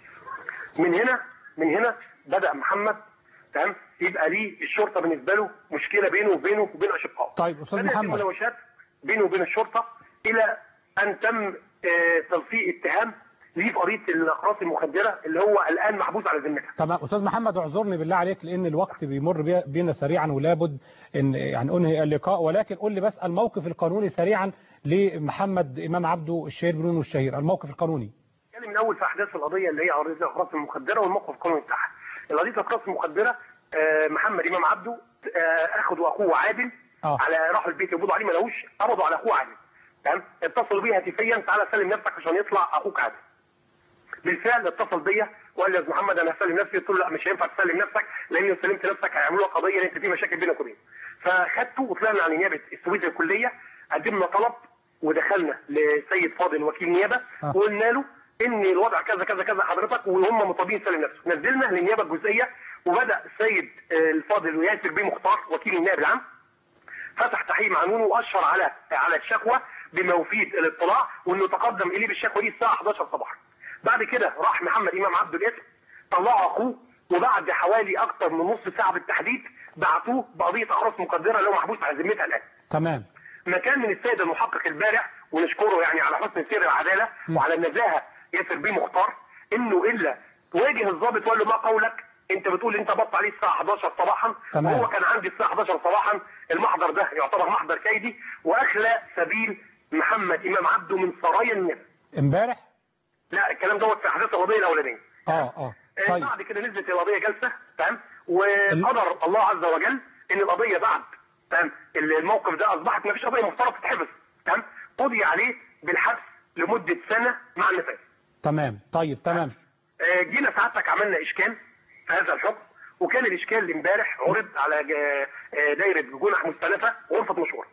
من هنا من هنا بدا محمد تمام يبقى ليه الشرطه بالنسبه له مشكله بينه وبينه وبين اشقائه طيب استاذ بدات محمد المناوشات بينه وبين الشرطه الى ان تم آه، تلصيق اتهام ليه في قضيه الاقراص المخدره اللي هو الان محبوس على ذمتها تمام استاذ محمد اعذرني بالله عليك لان الوقت بيمر بي- بينا سريعا ولابد ان يعني انهي اللقاء ولكن قول لي بس الموقف القانوني سريعا لمحمد امام عبده الشهير بنون الشهير الموقف القانوني نتكلم من اول في احداث القضيه اللي هي قضيه الاقراص المخدره والموقف القانوني بتاعها. قضيه الاقراص المخدره آه، محمد امام عبده آه، اخذ واخوه عادل آه. على راحوا البيت يقبضوا عليه ما لقوش قبضوا على اخوه عادل تمام اتصلوا بيه هاتفيا تعالى سلم نفسك عشان يطلع اخوك عادل بالفعل اتصل بيا وقال لي يا استاذ محمد انا هسلم نفسي قلت له لا مش هينفع تسلم نفسك لان لو سلمت نفسك هيعملوا لك قضيه لان انت في مشاكل بينك وبينه فخدته وطلعنا على نيابه السويس الكليه قدمنا طلب ودخلنا لسيد فاضل وكيل نيابه آه. وقلنا له ان الوضع كذا كذا كذا حضرتك وهم مطالبين يسلم نفسه نزلنا للنيابه الجزئيه وبدا السيد آه، الفاضل ياسر بيه مختار وكيل النائب العام فتح تحقيق مع نونو واشر على على الشكوى بما يفيد الاطلاع وانه تقدم اليه بالشكوى دي الساعه 11 صباحا. بعد كده راح محمد امام عبده الاسم طلعوا اخوه وبعد حوالي اكثر من نص ساعه بالتحديد بعتوه بقضيه اقراص مقدره اللي هو محبوس على ذمتها الان. تمام مكان من السيد المحقق البارع ونشكره يعني على حسن سير العداله وعلى النزاهه ياسر بيه مختار انه الا واجه الضابط وقال له ما قولك انت بتقول انت بط عليه الساعه 11 صباحا تمام. وهو كان عندي الساعه 11 صباحا المحضر ده يعتبر محضر كيدي واخلى سبيل محمد امام عبده من سرايا النبي امبارح لا الكلام دوت في احداث القضيه الاولانيه اه اه آه، طيب بعد كده نزلت القضيه جلسه تمام وقدر الله عز وجل ان القضيه بعد تمام الموقف ده اصبحت ما فيش قضيه مفترض تتحبس تمام قضي عليه بالحبس لمده سنه مع النفاذ تمام طيب تمام آه، جينا سعادتك عملنا اشكال في هذا الحكم وكان الاشكال اللي امبارح عرض على جا- آه، دايره جنح مستأنفه غرفه مشوره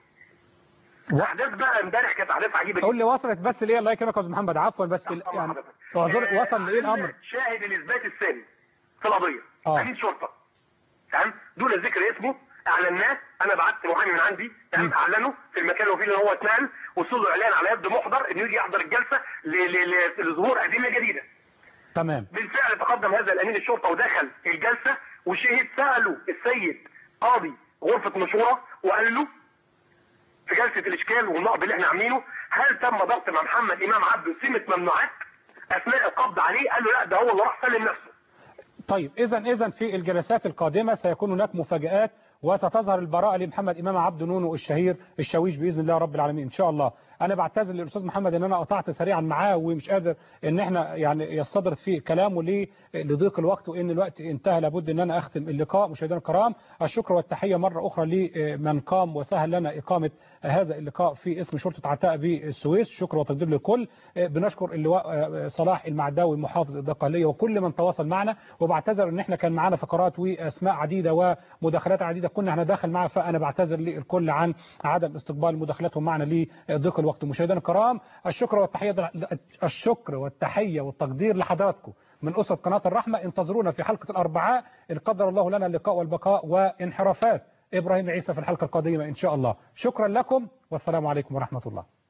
و- احداث بقى امبارح كانت احداث عجيبه قول لي وصلت بس ليه الله يكرمك يا استاذ محمد عفوا بس ال- طبعا يعني حضرتك. اعذر آه، وصل لايه الامر عملنا شاهد الاثبات الثاني في القضيه آه. امين شرطه تمام دون ذكر اسمه اعلناه انا بعت محامي من عندي تمام اعلنه في المكان اللي هو فيه اللي هو اتنقل وصل له اعلان على يد محضر انه يجي يحضر الجلسه ل- ل- ل- لظهور ادله جديده تمام بالفعل تقدم هذا الامين الشرطه ودخل الجلسه وشهد سالوا السيد قاضي غرفه مشوره وقال له في جلسه الاشكال والنقد اللي احنا عاملينه هل تم ضبط مع محمد امام عبده سمه ممنوعات اثناء القبض عليه قال له لا ده هو اللي راح سلم نفسه طيب اذا اذا في الجلسات القادمه سيكون هناك مفاجآت وستظهر البراءة لمحمد إمام عبد نونو الشهير الشاويش بإذن الله رب العالمين إن شاء الله أنا بعتذر للأستاذ محمد إن أنا قطعت سريعا معاه ومش قادر إن إحنا يعني يستدرك في كلامه ليه لضيق الوقت وإن الوقت انتهى لابد إن أنا أختم اللقاء مشاهدينا الكرام الشكر والتحية مرة أخرى لمن قام وسهل لنا إقامة هذا اللقاء في اسم شرطة عتاء بالسويس شكر وتقدير للكل بنشكر اللواء صلاح المعداوي محافظ الدقهلية وكل من تواصل معنا وبعتذر إن إحنا كان معنا فقرات وأسماء عديدة ومداخلات عديدة كنا هندخل معها فأنا بعتذر للكل عن عدم استقبال مداخلاتهم معنا لضيق الوقت الوقت مشاهدينا الكرام الشكر والتحية الشكر والتحية والتقدير لحضراتكم من أسرة قناة الرحمة انتظرونا في حلقة الأربعاء إن قدر الله لنا اللقاء والبقاء وانحرافات إبراهيم عيسى في الحلقة القادمة إن شاء الله شكرا لكم والسلام عليكم ورحمة الله